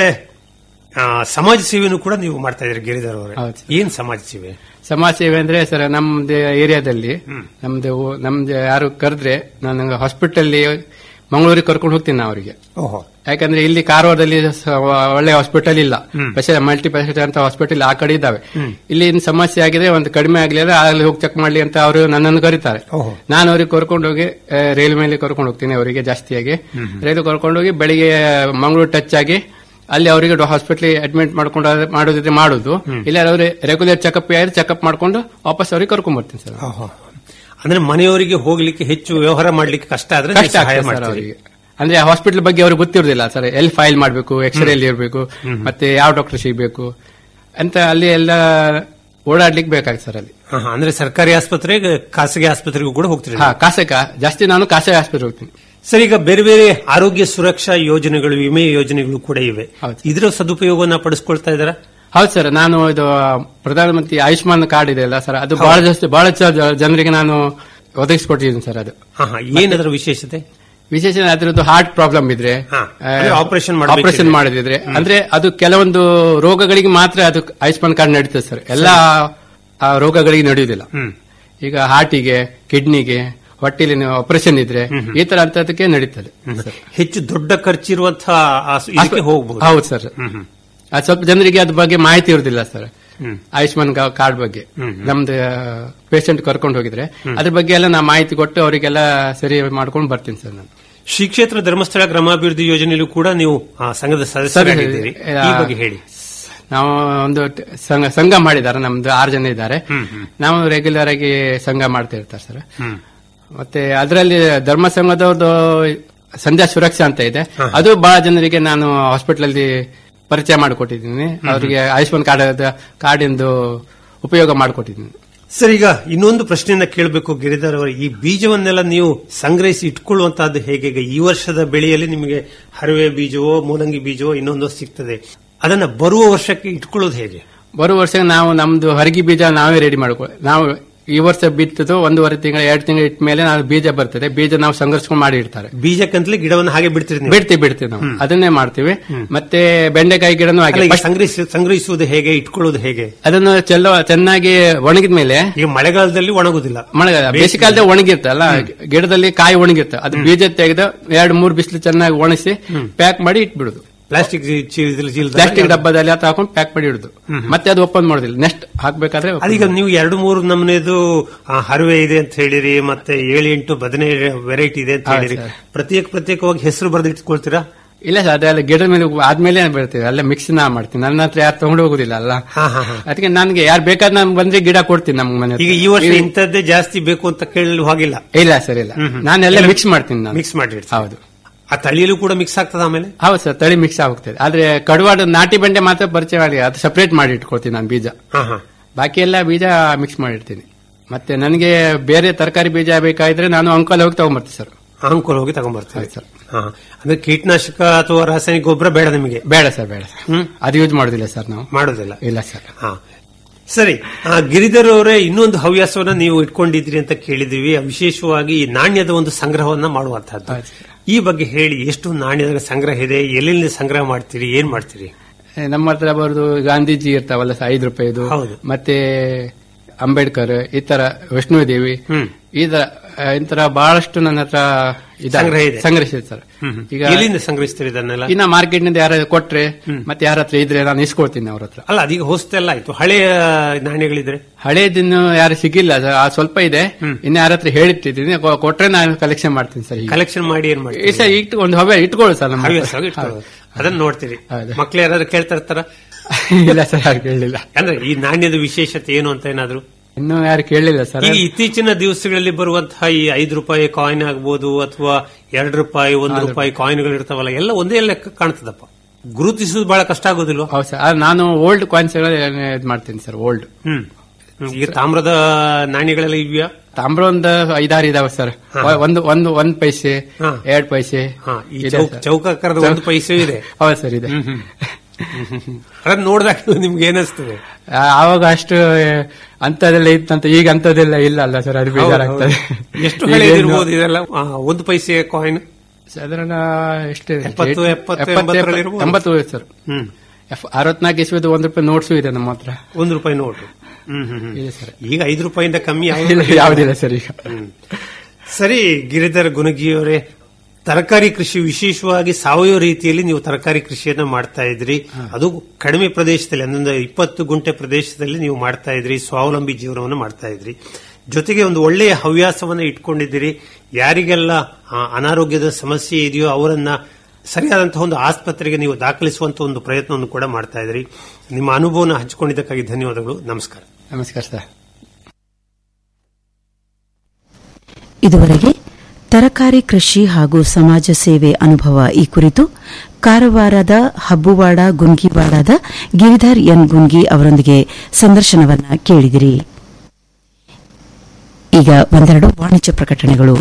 ಆ, ಸಮಾಜ ಸೇವೆನೂ ಕೂಡ ನೀವು ಮಾಡ್ತಾ ಇದ್ದೀರಿ ಗಿರಿಧರ್ ಅವರೇ ಹೌದು ಸರ್. ಏನ್ ಸಮಾಜ ಸೇವೆ ಸಮಾಜ ಸೇವೆ ಅಂದ್ರೆ ಸರ್ ನಮ್ದು ಏರಿಯಾದಲ್ಲಿ ನಮ್ದು ಊ- ನಮ್ದು ಯಾರು ಕರೆದ್ರೆ ನಾನು ಹಾಸ್ಪಿಟಲ್ ಮಂಗಳೂರಿಗೆ ಕರ್ಕೊಂಡು ಹೋಗ್ತೀನಿ ನಾ ಅವರಿಗೆ ಓಹೋ ಯಾಕಂದ್ರೆ ಇಲ್ಲಿ ಕಾರವಾರದಲ್ಲಿ ಸ- ಒಳ್ಳೆ ಹಾಸ್ಪಿಟಲ್ ಇಲ್ಲ ಸ್ಪೆಷಲ್ ಮಲ್ಟಿ ಸ್ಪೆಷಾಲಿಟಿ ಅಂತ ಹಾಸ್ಪಿಟಲ್ ಆ ಕಡೆ ಇದ್ದಾವೆ ಇಲ್ಲಿ ಏನ್ ಸಮಸ್ಯೆ ಆಗಿದೆ ಒಂದು ಕಡಿಮೆ ಆಗಲಿಲ್ಲ ಅಲ್ಲಿ ಹೋಗಿ ಚೆಕ್ ಮಾಡ್ಲಿ ಅಂತ ಅವರು ನನ್ನನ್ನು ಕರೀತಾರೆ ಓಹೋ. ನಾನು ಅವ್ರಿಗೆ ಕರ್ಕೊಂಡು ಹೋಗಿ ಆ, ರೈಲು ಮೇಲೆ ಕರ್ಕೊಂಡು ಹೋಗ್ತೀನಿ ಅವರಿಗೆ ಜಾಸ್ತಿಯಾಗಿ ರೈಲು ಕರ್ಕೊಂಡು ಹೋಗಿ ಬೆಳಿಗ್ಗೆ ಮಂಗಳೂರು ಟಚ್ ಆಗಿ ಅಲ್ಲಿ ಅವರಿಗೆ ಹಾಸ್ಪಿಟಲ್ ಅಡ್ಮಿಟ್ ಮಾಡ್ಕೊಂಡು ಮಾಡೋದಿದ್ರೆ ಮಾಡುದು ಇಲ್ಲ ಅವ್ರಿಗೆ ರೆಗ್ಯುಲರ್ ಚೆಕಪ್ ಆದ್ರೆ ಚೆಕಪ್ ಮಾಡ್ಕೊಂಡು ವಾಪಸ್ ಅವ್ರಿಗೆ ಕರ್ಕೊಂಡ್ ಬರ್ತೀನಿ ಸರ್ ಓಹೋ. ಅಂದ್ರೆ ಮನೆಯವರಿಗೆ ಹೋಗ್ಲಿಕ್ಕೆ ಹೆಚ್ಚು ವ್ಯವಹಾರ ಮಾಡ್ಲಿಕ್ಕೆ ಕಷ್ಟ ಆದ್ರೆ ನೀವು ಕಷ್ಟ ಸಹಾಯ ಆಗ್ತದೆ ಸರ್ ಮಾಡ್ತೀರಿ ಅವರಿಗೆ ಅಂದ್ರೆ ಹಾಸ್ಪಿಟಲ್ ಬಗ್ಗೆ ಅವ್ರಿಗೆ ಗೊತ್ತಿರುದಿಲ್ಲ ಸರ್ ಎಲ್ಲಿ ಫೈಲ್ ಮಾಡಬೇಕು ಎಕ್ಸ್ರೇ ಎಲ್ಲಿ ಇರಬೇಕು ಮತ್ತೆ ಯಾವ ಡಾಕ್ಟರ್ ಸಿಗಬೇಕು ಅಂತ ಅಲ್ಲಿ ಎಲ್ಲ ಓಡಾಡ್ಲಿಕ್ಕೆ ಬೇಕಾಗ್ತದೆ ಸರ್ ಅಲ್ಲಿ ಹಾ, ಹಾ. ಅಂದ್ರೆ ಸರ್ಕಾರಿ ಆಸ್ಪತ್ರೆಗೆ ಖಾಸಗಿ ಆಸ್ಪತ್ರೆಗೂ ಕೂಡ ಹೋಗ್ತೀರಿ ಹಾ ಕಾಸಕ ಜಾಸ್ತಿ ನಾನು ಖಾಸಗಿ ಆಸ್ಪತ್ರೆ ಹೋಗ್ತೀನಿ ಸರ್ ಈಗ ಬೇರೆ ಬೇರೆ ಆರೋಗ್ಯ ಸುರಕ್ಷಾ ಯೋಜನೆಗಳು ವಿಮೆ ಯೋಜನೆಗಳು ಕೂಡ ಇವೆ ಹೌದು. ಇದರ ಸದುಪಯೋಗವನ್ನ ಪಡಿಸ್ಕೊಳ್ತಾ ಇದ್ದಾರಾ ಹೌದು ಸರ್ ನಾನು ಇದು ಪ್ರಧಾನಮಂತ್ರಿ ಆಯುಷ್ಮಾನ್ ಕಾರ್ಡ್ ಇದೆ ಅಲ್ಲ ಸರ್ ಅದು ಬಹಳ ಜಾಸ್ತಿ ಬಹಳ ಜ- ಜನರಿಗೆ ನಾನು ಒದಗಿಸ್ಕೊಟ್ಟಿದ್ದೀನಿ ಸರ್ ಅದು ಹಾ ಹಾ ಏನದರ ವಿಶೇಷತೆ ವಿಶೇಷ ಅದ್ರದ್ದು ಹಾರ್ಟ್ ಪ್ರಾಬ್ಲಮ್ ಇದ್ರೆ ಹಾ. ಅಂದ್ರೆ operation ಮಾಡ್ಬೇಕಿದ್ರೆ. ಆಪರೇಷನ್ ಮಾಡಿದ್ರೆ ಅಂದ್ರೆ ಅದು ಕೆಲವೊಂದು ರೋಗಗಳಿಗೆ ಮಾತ್ರ ಅದು ಆಯುಷ್ಮಾನ್ ಕಾರ್ಡ್ ನಡೀತದೆ ಸರ್ ಎಲ್ಲ ಆ ರೋಗಗಳಿಗೆ ನಡೆಯುವುದಿಲ್ಲ ಹ್ಮ್ ಈಗ ಹಾರ್ಟಿಗೆ ಕಿಡ್ನಿಗೆ ಹೊಟ್ಟೆಲಿ ಆಪರೇಷನ್ ಇದ್ರೆ ಈ ತರ ಅಂತದಕ್ಕೆ ನಡೀತದೆ ಸರ್. ಹೆಚ್ಚು ದೊಡ್ಡ ಖರ್ಚಿರುವಂತಹ ಆಸ್- ಇದಕ್ಕೆ ಹೋಗಬಹುದು ಹೌದು ಸರ್ ಅದು ಸ್ವಲ್ಪ ಜನರಿಗೆ ಅದ್ರ ಬಗ್ಗೆ ಮಾಹಿತಿ ಇರುದಿಲ್ಲ ಸರ್ ಹ್ಮ್. ಆಯುಷ್ಮಾನ್ ಕಾ- ಕಾರ್ಡ್ ಬಗ್ಗೆ ನಮ್ದು ಪೇಷಂಟ್ ಕರ್ಕೊಂಡು ಹೋಗಿದ್ರೆ ಅದ್ರ ಬಗ್ಗೆ ಎಲ್ಲ ನಾ ಮಾಹಿತಿ ಕೊಟ್ಟು ಅವರಿಗೆಲ್ಲ ಸರಿ ಮಾಡ್ಕೊಂಡು ಬರ್ತೀನಿ ಸರ್ ನಾನು ಶ್ರೀ ಕ್ಷೇತ್ರ ಧರ್ಮಸ್ಥಳ ಗ್ರಾಮಾಭಿವೃದ್ಧಿ ಯೋಜನೆಯಲ್ಲೂ ಕೂಡ ನೀವು ಆ, ಸಂಘದ ಸದಸ್ಯರಾಗಿದ್ದೀರಿ ಈ ಬಗ್ಗೆ ಹೇಳಿ ನಾವು ಒಂದು ಟ- ಸಂಘ ಸಂಘ ಮಾಡಿದ್ದಾರೆ ನಮ್ದು ಆರು ಜನ ಇದ್ದಾರೆ ನಾವು ರೆಗ್ಯುಲರ್ ಆಗಿ ಸಂಘ ಮಾಡ್ತಾ ಇರ್ತಾರೆ ಸರ್ ಹ್ಮ್ ಮತ್ತೆ ಅದರಲ್ಲಿ ಧರ್ಮ ಸಂಘದವ್ರದ್ದು ಸಂಧ್ಯಾ ಸುರಕ್ಷಾ ಅಂತ ಇದೆ ಅದು ಬಹಳ ಜನರಿಗೆ ನಾನು ಹಾಸ್ಪಿಟಲ್ ಅಲ್ಲಿ ಪರಿಚಯ ಮಾಡಿಕೊಟ್ಟಿದ್ದೀನಿ ಅವರಿಗೆ ಆಯುಷ್ಮಾನ್ ಕಾರ್ಡ್ ಕಾರ್ಡಿಂದು ಉಪಯೋಗ ಮಾಡಿಕೊಟ್ಟಿದ್ದೀನಿ ಸರ್ ಈಗ ಇನ್ನೊಂದು ಪ್ರಶ್ನೆಯನ್ನ ಕೇಳಬೇಕು ಗಿರಿಧರ್ ಅವರು ಈ ಬೀಜವನ್ನೆಲ್ಲ ನೀವು ಸಂಗ್ರಹಿಸಿ ಇಟ್ಕೊಳ್ಳುವಂತಹದ್ದು ಹೇಗೆ ಈಗ ಈ ವರ್ಷದ ಬೆಳೆಯಲ್ಲಿ ನಿಮಗೆ ಹರವೆ ಬೀಜವೋ ಮೂಲಂಗಿ ಬೀಜವೋ ಇನ್ನೊಂದೋ ಸಿಗ್ತದೆ ಅದನ್ನ ಬರುವ ವರ್ಷಕ್ಕೆ ಇಟ್ಕೊಳ್ಳೋದು ಹೇಗೆ ಬರುವ ವರ್ಷ ನಾವು ನಮ್ದು ಹರಗಿ ಬೀಜ ನಾವೇ ರೆಡಿ ಮಾಡ್ಕೊ ನಾವು ಈ ವರ್ಷ ಬಿತ್ತದು ಒಂದೂವರೆ ತಿಂಗಳ ಎರಡು ತಿಂಗಳ ಇಟ್ಟ ಮೇಲೆ ನಾವು ಬೀಜ ಬರ್ತದೆ ಬೀಜ ನಾವು ಸಂಗ್ರಹಿಸ್ಕೊಂಡು ಮಾಡಿ ಇಡ್ತಾರೆ ಬೀಜಕ್ಕಂತಲೇ ಗಿಡವನ್ನು ಹಾಗೆ ಬಿಡ್ತೀರಿ ನೀವು ಬಿಡ್ತೀವಿ ಬಿಡ್ತೀವಿ ನಾವು ಅದನ್ನೇ ಮಾಡ್ತೀವಿ ಮತ್ತೆ ಬೆಂಡೆಕಾಯಿ ಗಿಡನೂ ಅಲ್ಲ, ಹಾಗೆ ಈಗ First ಸಂಗ್ರಹಿಸಿ ಸಂಗ್ರಹಿಸುವುದು ಹೇಗೆ ಇಟ್ಕೊಳ್ಳೋದು ಹೇಗೆ ಅದನ್ನು ಚೆಲ್ಲೋ ಚೆನ್ನಾಗಿ ಒಣಗಿದ ಮೇಲೆ ಈಗ ಮಳೆಗಾಲದಲ್ಲಿ ಒಣಗುದಿಲ್ಲ ಮಳೆಗಾಲ ಬೇಸಿಕಾಲದ ಒಣಗಿರುತ್ತೆ ಅಲ್ಲ ಗಿಡದಲ್ಲಿ ಕಾಯಿ ಒಣಗಿರುತ್ತೆ ಅದು ಬೀಜ ತೆಗೆದು ಎರಡು ಮೂರು ಬಿಸಿಲು ಚೆನ್ನಾಗಿ ಒಣಗಿಸಿ ಪ್ಯಾಕ್ ಮಾಡಿ ಇಟ್ಬಿಡುದು ಪ್ಲಾಸ್ಟಿಕ್ ಚೀಲದಲ್ಲಿ ಪ್ಲಾಸ್ಟಿಕ್ ಡಬ್ಬದಲ್ಲಿ ಅಥವಾ ಹಾಕೊಂಡು ಪ್ಯಾಕ್ ಮಾಡಿ ಇಡುದು ಮತ್ತೆ ಅದು ಓಪನ್ ಮಾಡೋದಿಲ್ಲ ನೆಕ್ಸ್ಟ್ ಹಾಕ್ಬೇಕಾದ್ರೆ open ಅದೀಗ ನೀವು ಎರಡು ಮೂರು ನಮೂನೆದು ಆ, ಹರವೆ ಇದೆ ಅಂತ ಹೇಳಿರಿ ಮತ್ತೆ ಏಳು ಎಂಟು ಬದನೆ ವೆರೈಟಿ ಇದೆ ಅಂತ ಹೌದು ಹೇಳಿರಿ ಸರ್. ಪ್ರತ್ಯೇಕ ಪ್ರತ್ಯೇಕವಾಗಿ ಹೆಸರು ಬರೆದು ಇಟ್ಕೊಳ್ತೀರಾ ಇಲ್ಲ ಸರ್ ಅದೆಲ್ಲ ಗಿಡದ ಮೇಲೆ ಆದ್ಮೇಲೆ ಬರ್ತೇವೆ ಅಲ್ಲೇ ಮಿಕ್ಸ್ ನಾ ಮಾಡ್ತೀನಿ ನನ್ನ ಹತ್ರ ಯಾರು ತಗೊಂಡು ಹೋಗುದಿಲ್ಲ ಅಲ್ಲ ಹಾ, ಹಾ, ಹಾ. ಅದಕ್ಕೆ ನನ್ಗೆ ಯಾರು ಬೇಕಾದ್ರೆ ನಾನು ಬಂದ್ರೆ ಗಿಡ ಕೊಡ್ತೀನಿ ನಮ್ಮ ಮನೆ ಹತ್ರ. ಈಗ ಈ ವರ್ಷ ಇಂಥದ್ದೇ ಜಾಸ್ತಿ ಬೇಕು ಅಂತ ಕೇಳಲು ಹೋಗಿಲ್ಲ ಇಲ್ಲ ಸರ್ ಇಲ್ಲ ನಾನೆಲ್ಲ ಮಿಕ್ಸ್ ಮಾಡ್ತೀನಿ ನಾನು ಮಿಕ್ಸ್ ಮಾಡಿ ಹೌದು ಆ ತಳಿಯಲ್ಲೂ ಕೂಡ ಮಿಕ್ಸ್ ಆಗ್ತದ ಆಮೇಲೆ ಹೌದು ಸರ್ ತಳಿ ಮಿಕ್ಸ್ ಆಗೋಗ್ತದೆ ಆದ್ರೆ ಕಡುವಾಡ ನಾಟಿ ಬೆಂಡೆ ಮಾತ್ರ ಪರಿಚಯ ಮಾಡಿ ಅದು ಸಪರೇಟ್ ಮಾಡಿ ಇಟ್ಕೊಳ್ತೀನಿ ನಾನು ಬೀಜ ಹಾ ಹಾ ಬಾಕಿ ಎಲ್ಲ ಬೀಜ ಮಿಕ್ಸ್ ಮಾಡಿರ್ತೀನಿ ಮತ್ತೆ ನನಗೆ ಬೇರೆ ತರಕಾರಿ ಬೀಜ ಬೇಕಾದ್ರೆ ನಾನು ಅಂಕಲ್ ಹೋಗಿ ತಗೊಂಡ್ಬರ್ತೀನಿ ಸರ್ ಅಂಕುಲ್ ಹೋಗಿ ತಗೊಂಡ್ಬರ್ತೀವಿ ಹೌದು ಸರ್. ಹಾ ಅಂದ್ರೆ ಕೀಟನಾಶಕ ಅಥವಾ ರಾಸಾಯನಿಕ ಗೊಬ್ಬರ ಬೇಡ ನಿಮಗೆ ಬೇಡ ಸರ್ ಬೇಡ ಸರ್ ಹ್ಮ್. ಅದು ಯೂಸ್ ಮಾಡೋದಿಲ್ಲ ಸರ್ ನಾವು ಮಾಡೋದಿಲ್ಲ ಇಲ್ಲ ಸರ್ ಹಾ ಸರಿ ಆ, ಗಿರಿಧರ್ ಅವರೇ ಇನ್ನೊಂದು ಹವ್ಯಾಸವನ್ನ ನೀವು ಇಟ್ಕೊಂಡಿದ್ರಿ ಅಂತ ಕೇಳಿದೀವಿ ವಿಶೇಷವಾಗಿ ಈ ನಾಣ್ಯದ ಒಂದು ಸಂಗ್ರಹವನ್ನ ಮಾಡುವಂತಹದ್ದು ಹೌದು. ಈ ಬಗ್ಗೆ ಹೇಳಿ ಎಷ್ಟು ನಾಣ್ಯದ ಸಂಗ್ರಹ ಇದೆ ಎಲ್ಲೆಲ್ಲಿ ಸಂಗ್ರಹ ಮಾಡ್ತೀರಿ ಏನ್ ಮಾಡ್ತೀರಿ ಏ, ನಮ್ಮ ಹತ್ರ ಬರೋದು ಗಾಂಧೀಜಿ ಇರ್ತಾವಲ್ಲ ಸರ್ ಐದು ರೂಪಾಯಿದು ಹೌದು. ಮತ್ತೆ ಅಂಬೇಡ್ಕರ್ ಈ ತರ ವೈಷ್ಣೋದೇವಿ ಹ್ಮ್. ಈ ತರ ಆ, ಈ ತರ ಬಹಳಷ್ಟು ನನ್ನ ಹತ್ರ ಇದಾವೆ. ಸಂಗ್ರಹ ಇದೆ. ಸಂಗ್ರಹಿಸಿದೆ ಸರ್ ಈಗ ಎಲ್ಲಿಂದ ಸಂಗ್ರಹಿಸ್ತೀರಿ ಇದನ್ನೆಲ್ಲ ಇನ್ನ ಮಾರ್ಕೆಟ್ ನಿಂದ ಯಾರು ಕೊಟ್ರೆ ಮತ್ತೆ ಯಾರ ಹತ್ರ ಇದ್ರೆ ನಾನು ಇಸ್ಕೊಳ್ತೀನಿ ಅವ್ರ ಹತ್ರ ಅಲ್ಲ ಅದೀಗ ಹೊಸ್ತೆಲ್ಲ ಆಯ್ತು ಹಳೆಯ ನಾಣ್ಯಗಳಿದ್ರೆ ಹಳೇದಿನ್ನು ಯಾರು ಸಿಗಿಲ್ಲ ಸರ್ ಆ ಸ್ವಲ್ಪ ಇದೆ ಇನ್ನು ಯಾರ ಹತ್ರ ಹೇಳಿಟ್ಟಿದ್ದೀನಿ ಕೊ- ಕೊಟ್ರೆ ನಾನು ಕಲೆಕ್ಷನ್ ಮಾಡ್ತೀನಿ ಸರ್ ಈಗ ಕಲೆಕ್ಷನ್ ಮಾಡಿ ಏನ್ ಈ ಮಾಡ್ತೀರಿ ಸರ್ ಇಟ್ಟು ಒಂದು ಹವ್ಯ ಇಟ್ಕೊಳ್ಳಿ ಸರ್ ನಮ್ಮ ಹವ್ಯಾಸ ಇಟ್ಕೊಳ್ಳೋದು. ಅದನ್ನ ನೋಡ್ತೀರಿ ಹೌದು. ಮಕ್ಳು ಯಾರಾದ್ರೂ ಕೇಳ್ತಾ ಇರ್ತಾರ ಇಲ್ಲ ಸರ್ ಯಾರು ಕೇಳಲಿಲ್ಲ ಅಂದ್ರೆ ಈ ನಾಣ್ಯದ ವಿಶೇಷತೆ ಏನು ಅಂತ ಏನಾದ್ರು ಇನ್ನು ಯಾರು ಕೇಳಲಿಲ್ಲ ಸರ್ ಈಗ ಇತ್ತೀಚಿನ ದಿವಸಗಳಲ್ಲಿ ಬರುವಂತಹ ಈ ಐದು ರೂಪಾಯಿ ಕಾಯಿನ್ ಆಗ್ಬೋದು ಅಥವಾ ಎರಡು ರೂಪಾಯಿ ಒಂದು ರೂಪಾಯಿ ಕಾಯಿನ್ಗಳು ಇರ್ತಾವಲ್ಲ ಎಲ್ಲ ಒಂದೇ ಲೆಕ್ಕ ಕಾಣ್ತದಪ್ಪ ಗುರುತಿಸುವುದು ಬಹಳ ಕಷ್ಟ ಆಗೋದಿಲ್ವಾ ಹೌದು ಸರ್ ಆದ್ರೆ ನಾನು ಓಲ್ಡ್ ಕಾಯಿನ್ಸ್ ಇದು ಮಾಡ್ತೀನಿ ಸರ್ ಓಲ್ಡ್ ಹ್ಮ್ ಹ್ಮ್. ಈಗ ತಾಮ್ರದ ನಾಣ್ಯಗಳೆಲ್ಲ ಇವ್ಯಾ ತಾಮ್ರ ಒಂದು ಐದಾರು ಇದಾವೆ ಸರ್ ಒಂದು ಒಂದು ಒಂದ್ ಪೈಸೆ ಹಾ. ಎರಡ್ ಪೈಸೆ ಹಾ ಈ ಇದೆ ಚೌಕ ಸರ್. ಚೌಕಾಕಾರದ ಒಂದು ಪೈಸೆ ಇದೆ ಹೌದು ಸರ್ ಇದೆ ಅದನ್ನ ನೋಡಿದಾಗ ನಿಮ್ಗೆ ಏನಿಸ್ತದೆ ಆ, ಆವಾಗ ಅಷ್ಟು ಅಂತದೆಲ್ಲ ಇತ್ತಂತ ಈಗ ಅಂತದೆಲ್ಲ ಇಲ್ಲ ಅಲ್ಲ ಸರ್ ಅದು ಬೇಜಾರಾಗ್ತದೆ ಎಷ್ಟು ಈಗ ಹಳೆ ಏನು- ಇರ್ಬೋದು ಇದೆಲ್ಲ ಆ, ಒಂದು ಪೈಸೆ ಕಾಯಿನ್ ಸಾಧಾರಣ ಎಷ್ಟು ಎಪ್ಪತ್ತು, ಎಪ್ಪತ್ತು, ಎಂಬತ್ತರಲ್ಲಿ ಇರ್ಬೋದು. ಎಂಬತ್ತು ಸರ್ ಹ್ಮ್ ಎಫ್- ಅರವತ್ನಾಲ್ಕು ಇಸ್ವಿದು ಒಂದು ರೂಪಾಯಿ ನೋಟ್ಸು ಇದೆ ನಮ್ಮ ಹತ್ರ ಒಂದು ರೂಪಾಯಿ ನೋಟು ಹ್ಮ್ ಹ್ಮ್ ಹ್ಮ್. ಇದೆ ಸರ್ ಈಗ ಐದು ರೂಪಾಯಿಂದ ಕಮ್ಮಿ ಇಲ್ಲ, ಯಾವ್ದು ಯಾವುದಿಲ್ಲ ಸರ್ ಈಗ ಸರಿ ಗಿರಿಧರ್ ಗುನಗಿಯವರೇ ತರಕಾರಿ ಕೃಷಿ ವಿಶೇಷವಾಗಿ ಸಾವಯವ ರೀತಿಯಲ್ಲಿ ನೀವು ತರಕಾರಿ ಕೃಷಿಯನ್ನ ಮಾಡ್ತಾ ಇದ್ರಿ ಅದು ಕಡಿಮೆ ಪ್ರದೇಶದಲ್ಲಿ ಅಂದ್ರೆ ಇಪ್ಪತ್ತು ಗುಂಟೆ ಪ್ರದೇಶದಲ್ಲಿ ನೀವು ಮಾಡ್ತಾ ಇದ್ರಿ ಸ್ವಾವಲಂಬಿ ಜೀವನವನ್ನು ಮಾಡ್ತಾ ಇದ್ರಿ ಜೊತೆಗೆ ಒಂದು ಒಳ್ಳೆಯ ಹವ್ಯಾಸವನ್ನ ಇಟ್ಕೊಂಡಿದ್ದೀರಿ ಯಾರಿಗೆಲ್ಲ ಆ, ಅನಾರೋಗ್ಯದ ಸಮಸ್ಯೆ ಇದೆಯೋ ಅವರನ್ನ ಸರಿಯಾದಂತಹ ಒಂದು ಆಸ್ಪತ್ರೆಗೆ ನೀವು ದಾಖಲಿಸುವಂತ ಒಂದು ಪ್ರಯತ್ನವನ್ನು ಕೂಡ ಮಾಡ್ತಾ ಇದ್ರಿ ನಿಮ್ಮ ಅನುಭವನ ಹಂಚಿಕೊಂಡಿದ್ದಕ್ಕಾಗಿ ಧನ್ಯವಾದಗಳು ನಮಸ್ಕಾರ ನಮಸ್ಕಾರ ಸರ್ ಇದುವರೆಗೆ ತರಕಾರಿ ಕೃಷಿ ಹಾಗೂ ಸಮಾಜ ಸೇವೆ ಅನುಭವ ಈ ಕುರಿತು ಕಾರವಾರದ ಹಬ್ಬುವಾಡ ಗುನ್ಗಿವಾಡದ ಗಿರಿಧರ್ ಎನ್ ಗುನ್ಗಿ ಅವರೊಂದಿಗೆ ಸಂದರ್ಶನವನ್ನ ಕೇಳಿದಿರಿ ಈಗ ಒಂದೆರಡು ವಾಣಿಜ್ಯ ಪ್ರಕಟಣೆಗಳು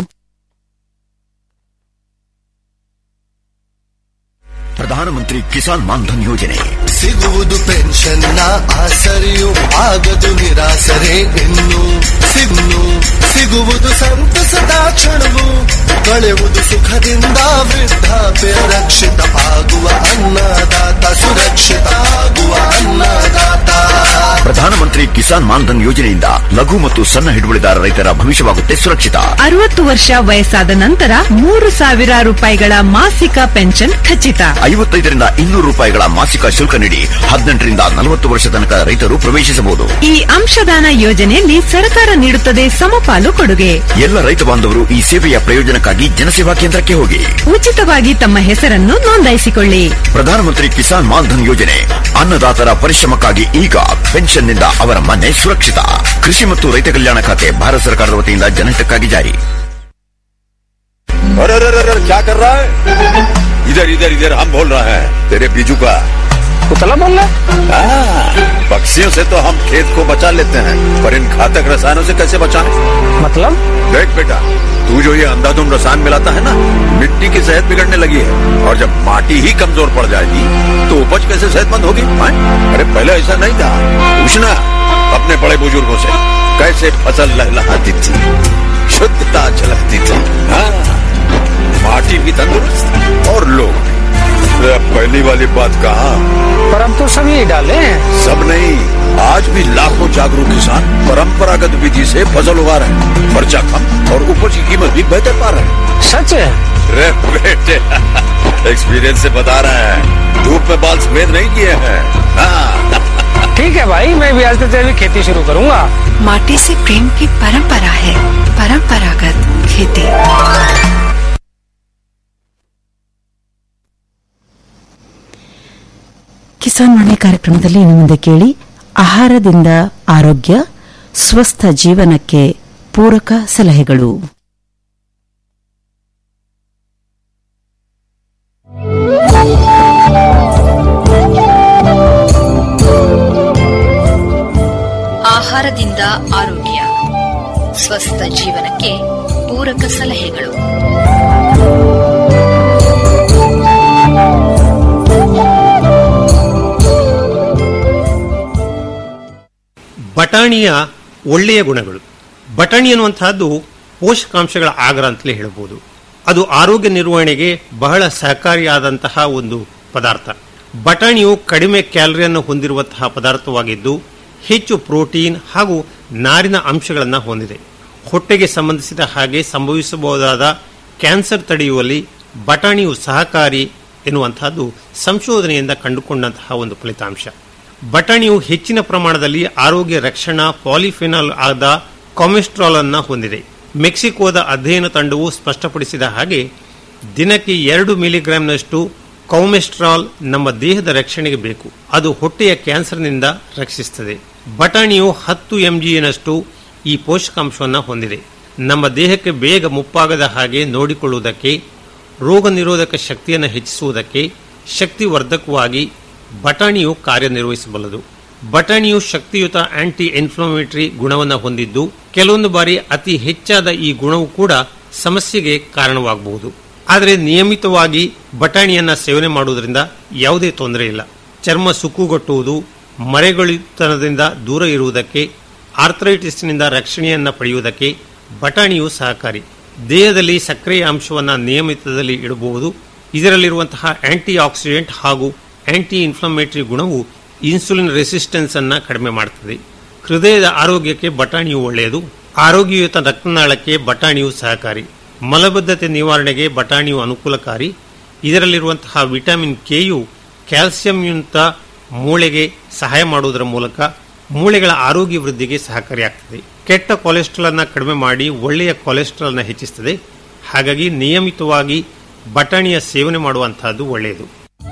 ಪ್ರಧಾನಮಂತ್ರಿ ಕಿಸಾನ್ ಮಾನ್ಧನ್ ಯೋಜನೆ ಸಿಗುವುದು ಪೆನ್ಷನ್ನ ಆಸರೆಯು ಆಗದು ನಿರಾಸರೆ ಇನ್ನು ಸಿನ್ನು ಸಿಗುವುದು ಸಂತಸದ ಕ್ಷಣವು ಕಳೆಯುವುದು ಸುಖದಿಂದ ವೃದ್ಧಾಪ್ಯ ರಕ್ಷಿತ ಆಗುವ ಅನ್ನದಾತ ಸುರಕ್ಷಿತ ಆಗುವ ಅನ್ನದಾತ ಪ್ರಧಾನಮಂತ್ರಿ ಕಿಸಾನ್ ಮಾನ್ಧನ್ ಯೋಜನೆಯಿಂದ ಲಘು ಮತ್ತು ಸಣ್ಣ ಹಿಡುವಳಿದಾರ ರೈತರ ಭವಿಷ್ಯವಾಗುತ್ತೆ ಸುರಕ್ಷಿತ ಅರವತ್ತು ವರ್ಷ ವಯಸ್ಸಾದ ನಂತರ ಮೂರು ಸಾವಿರ ರೂಪಾಯಿಗಳ ಮಾಸಿಕ ಪೆನ್ಷನ್ ಖಚಿತ ಐವತ್ತೈದರಿಂದ ಇನ್ನೂರು ರೂಪಾಯಿಗಳ ಮಾಸಿಕ ಶುಲ್ಕ ನೀಡಿ ಹದಿನೆಂಟರಿಂದ ನಲವತ್ತು ವರ್ಷ ತನಕ ರೈತರು ಪ್ರವೇಶಿಸಬಹುದು ಈ ಅಂಶದಾನ ಯೋಜನೆಯಲ್ಲಿ ಸರ್ಕಾರ ನೀಡುತ್ತದೆ ಸಮಪಾಲು ಕೊಡುಗೆ ಎಲ್ಲ ರೈತ ಬಾಂಧವರು ಈ ಸೇವೆಯ ಪ್ರಯೋಜನಕ್ಕಾಗಿ ಜನಸೇವಾ ಕೇಂದ್ರಕ್ಕೆ ಹೋಗಿ ಉಚಿತವಾಗಿ ತಮ್ಮ ಹೆಸರನ್ನು ನೋಂದಾಯಿಸಿಕೊಳ್ಳಿ ಪ್ರಧಾನಮಂತ್ರಿ ಕಿಸಾನ್ ಮಾನ್ಧನ್ ಯೋಜನೆ ಅನ್ನದಾತರ ಪರಿಶ್ರಮಕ್ಕಾಗಿ ಈಗ ಪೆನ್ಷನ್ನಿಂದ ಅವರ ಮನೆ ಸುರಕ್ಷಿತ ಕೃಷಿ ಮತ್ತು ರೈತ ಕಲ್ಯಾಣ ಖಾತೆ ಭಾರತ ಸರ್ಕಾರದ ವತಿಯಿಂದ ಜನಹಿತಕ್ಕಾಗಿ ಜಾರಿ अरे अरे अरे अरे, क्या कर रहा है इधर इधर इधर हम बोल रहे हैं तेरे बीजू का पुतला बोल रहा हाँ, पक्षियों से तो हम खेत को बचा लेते हैं पर इन घातक रसायनों से कैसे बचाएं? मतलब देख बेटा तू जो ये अंधाधुंध रसायन मिलाता है ना मिट्टी की सेहत बिगड़ने लगी है और जब माटी ही कमजोर पड़ जाएगी तो उपज कैसे सेहतमंद होगी हाँ? अरे पहले ऐसा नहीं था पूछना अपने बड़े बुजुर्गों से कैसे फसल लहलहाती थी शुद्धता झलकती थी हाँ, माटी भी तंदुरुस्त और लोग भी। अरे अब पहली वाली बात कहा पर अब तो सब यही डाले हैं सब नहीं आज भी लाखों जागरूक किसान परंपरागत विधि से फसल उगा रहे हैं खर्चा कम और उपज की कीमत भी बेहतर पा रहे हैं सच है रे बेटे एक्सपीरियंस से बता रहे हैं धूप में बाल सफेद नहीं किए हैं हाँ, ठीक है भाई मैं भी आज से जैविक खेती शुरू करूंगा माटी से प्रेम की परंपरा है परंपरागत खेती ಕಿಸಾನ್ ವಾಣಿ ಕಾರ್ಯಕ್ರಮದಲ್ಲಿ ಇನ್ನು ಮುಂದೆ ಕೇಳಿ ಆಹಾರದಿಂದ ಆರೋಗ್ಯ ಸ್ವಸ್ಥ ಜೀವನಕ್ಕೆ ಪೂರಕ ಸಲಹೆಗಳು ಆಹಾರದಿಂದ ಆರೋಗ್ಯ ಸ್ವಸ್ಥ ಜೀವನಕ್ಕೆ ಪೂರಕ ಸಲಹೆಗಳು ಬಟಾಣಿಯ ಒಳ್ಳೆಯ ಗುಣಗಳು ಬಟಾಣಿ ಅನ್ನುವಂತಹದ್ದು ಪೋಷಕಾಂಶಗಳ ಆಗರ ಅಂತಲೇ ಹೇಳಬಹುದು ಅದು ಆರೋಗ್ಯ ನಿರ್ವಹಣೆಗೆ ಬಹಳ ಸಹಕಾರಿಯಾದಂತಹ ಒಂದು ಪದಾರ್ಥ ಬಟಾಣಿಯು ಕಡಿಮೆ ಕ್ಯಾಲರಿಯನ್ನು ಹೊಂದಿರುವಂತಹ ಪದಾರ್ಥವಾಗಿದ್ದು ಹೆಚ್ಚು ಪ್ರೋಟೀನ್ ಹಾಗೂ ನಾರಿನ ಅಂಶಗಳನ್ನು ಹೊಂದಿದೆ ಹೊಟ್ಟೆಗೆ ಸಂಬಂಧಿಸಿದ ಹಾಗೆ ಸಂಭವಿಸಬಹುದಾದ ಕ್ಯಾನ್ಸರ್ ತಡೆಯುವಲ್ಲಿ ಬಟಾಣಿಯು ಸಹಕಾರಿ ಎನ್ನುವಂತಹದ್ದು ಸಂಶೋಧನೆಯಿಂದ ಕಂಡುಕೊಂಡಂತಹ ಒಂದು ಫಲಿತಾಂಶ ಬಟಾಣಿಯು ಹೆಚ್ಚಿನ ಪ್ರಮಾಣದಲ್ಲಿ ಆರೋಗ್ಯ ರಕ್ಷಣಾ ಪಾಲಿಫಿನಾಲ್ ಆದ ಕೊಮೆಸ್ಟ್ರಾಲ್ ಅನ್ನ ಹೊಂದಿದೆ ಮೆಕ್ಸಿಕೋದ ಅಧ್ಯಯನ ತಂಡವು ಸ್ಪಷ್ಟಪಡಿಸಿದ ಹಾಗೆ ದಿನಕ್ಕೆ ಎರಡು ಮಿಲಿಗ್ರಾಂನಷ್ಟು ಕೌಮೆಸ್ಟ್ರಾಲ್ ನಮ್ಮ ದೇಹದ ರಕ್ಷಣೆಗೆ ಬೇಕು ಅದು ಹೊಟ್ಟೆಯ ಕ್ಯಾನ್ಸರ್ನಿಂದ ರಕ್ಷಿಸುತ್ತದೆ ಬಟಾಣಿಯು ಹತ್ತು ಎಂಜಿನಷ್ಟು ಈ ಪೋಷಕಾಂಶವನ್ನು ಹೊಂದಿದೆ ನಮ್ಮ ದೇಹಕ್ಕೆ ಬೇಗ ಮುಪ್ಪಾಗದ ಹಾಗೆ ನೋಡಿಕೊಳ್ಳುವುದಕ್ಕೆ ರೋಗ ನಿರೋಧಕ ಶಕ್ತಿಯನ್ನು ಹೆಚ್ಚಿಸುವುದಕ್ಕೆ ಶಕ್ತಿವರ್ಧಕವಾಗಿ ಬಟಾಣಿಯು ಕಾರ್ಯನಿರ್ವಹಿಸಬಲ್ಲದು ಬಟಾಣಿಯು ಶಕ್ತಿಯುತ ಆಂಟಿ ಇನ್ಫ್ಲಮೇಟರಿ ಗುಣವನ್ನು ಹೊಂದಿದ್ದು ಕೆಲವೊಂದು ಬಾರಿ ಅತಿ ಹೆಚ್ಚಾದ ಈ ಗುಣವು ಕೂಡ ಸಮಸ್ಯೆಗೆ ಕಾರಣವಾಗಬಹುದು ಆದರೆ ನಿಯಮಿತವಾಗಿ ಬಟಾಣಿಯನ್ನ ಸೇವನೆ ಮಾಡುವುದರಿಂದ ಯಾವುದೇ ತೊಂದರೆ ಇಲ್ಲ ಚರ್ಮ ಸುಕ್ಕುಗಟ್ಟುವುದು ಮರೆಗಳಿತನದಿಂದ ದೂರ ಇರುವುದಕ್ಕೆ ಆರ್ಥರೈಟಿಸ್ನಿಂದ ರಕ್ಷಣೆಯನ್ನ ಪಡೆಯುವುದಕ್ಕೆ ಬಟಾಣಿಯು ಸಹಕಾರಿ ದೇಹದಲ್ಲಿ ಸಕ್ಕರೆಯ ಅಂಶವನ್ನು ನಿಯಮಿತದಲ್ಲಿ ಇಡಬಹುದು ಇದರಲ್ಲಿರುವಂತಹ ಆಂಟಿ ಆಕ್ಸಿಡೆಂಟ್ ಹಾಗೂ ಆಂಟಿ ಇನ್ಫ್ಲಮೇಟರಿ ಗುಣವು ಇನ್ಸುಲಿನ್ ರೆಸಿಸ್ಟೆನ್ಸ್ ಅನ್ನ ಕಡಿಮೆ ಮಾಡುತ್ತದೆ ಹೃದಯದ ಆರೋಗ್ಯಕ್ಕೆ ಬಟಾಣಿಯು ಒಳ್ಳೆಯದು ಆರೋಗ್ಯಯುತ ರಕ್ತನಾಳಕ್ಕೆ ಬಟಾಣಿಯು ಸಹಕಾರಿ ಮಲಬದ್ಧತೆ ನಿವಾರಣೆಗೆ ಬಟಾಣಿಯು ಅನುಕೂಲಕಾರಿ ಇದರಲ್ಲಿರುವಂತಹ ವಿಟಮಿನ್ ಕೆಯು ಕ್ಯಾಲ್ಸಿಯಂಯುಕ್ತ ಮೂಳೆಗೆ ಸಹಾಯ ಮಾಡುವುದರ ಮೂಲಕ ಮೂಳೆಗಳ ಆರೋಗ್ಯ ವೃದ್ಧಿಗೆ ಸಹಕಾರಿಯಾಗ್ತದೆ ಕೆಟ್ಟ ಕೊಲೆಸ್ಟ್ರಾಲ್ ಅನ್ನ ಕಡಿಮೆ ಮಾಡಿ ಒಳ್ಳೆಯ ಕೊಲೆಸ್ಟ್ರಾಲ್ ಅನ್ನ ಹೆಚ್ಚಿಸುತ್ತದೆ ಹಾಗಾಗಿ ನಿಯಮಿತವಾಗಿ ಬಟಾಣಿಯ ಸೇವನೆ ಮಾಡುವಂತಹದ್ದು ಒಳ್ಳೆಯದು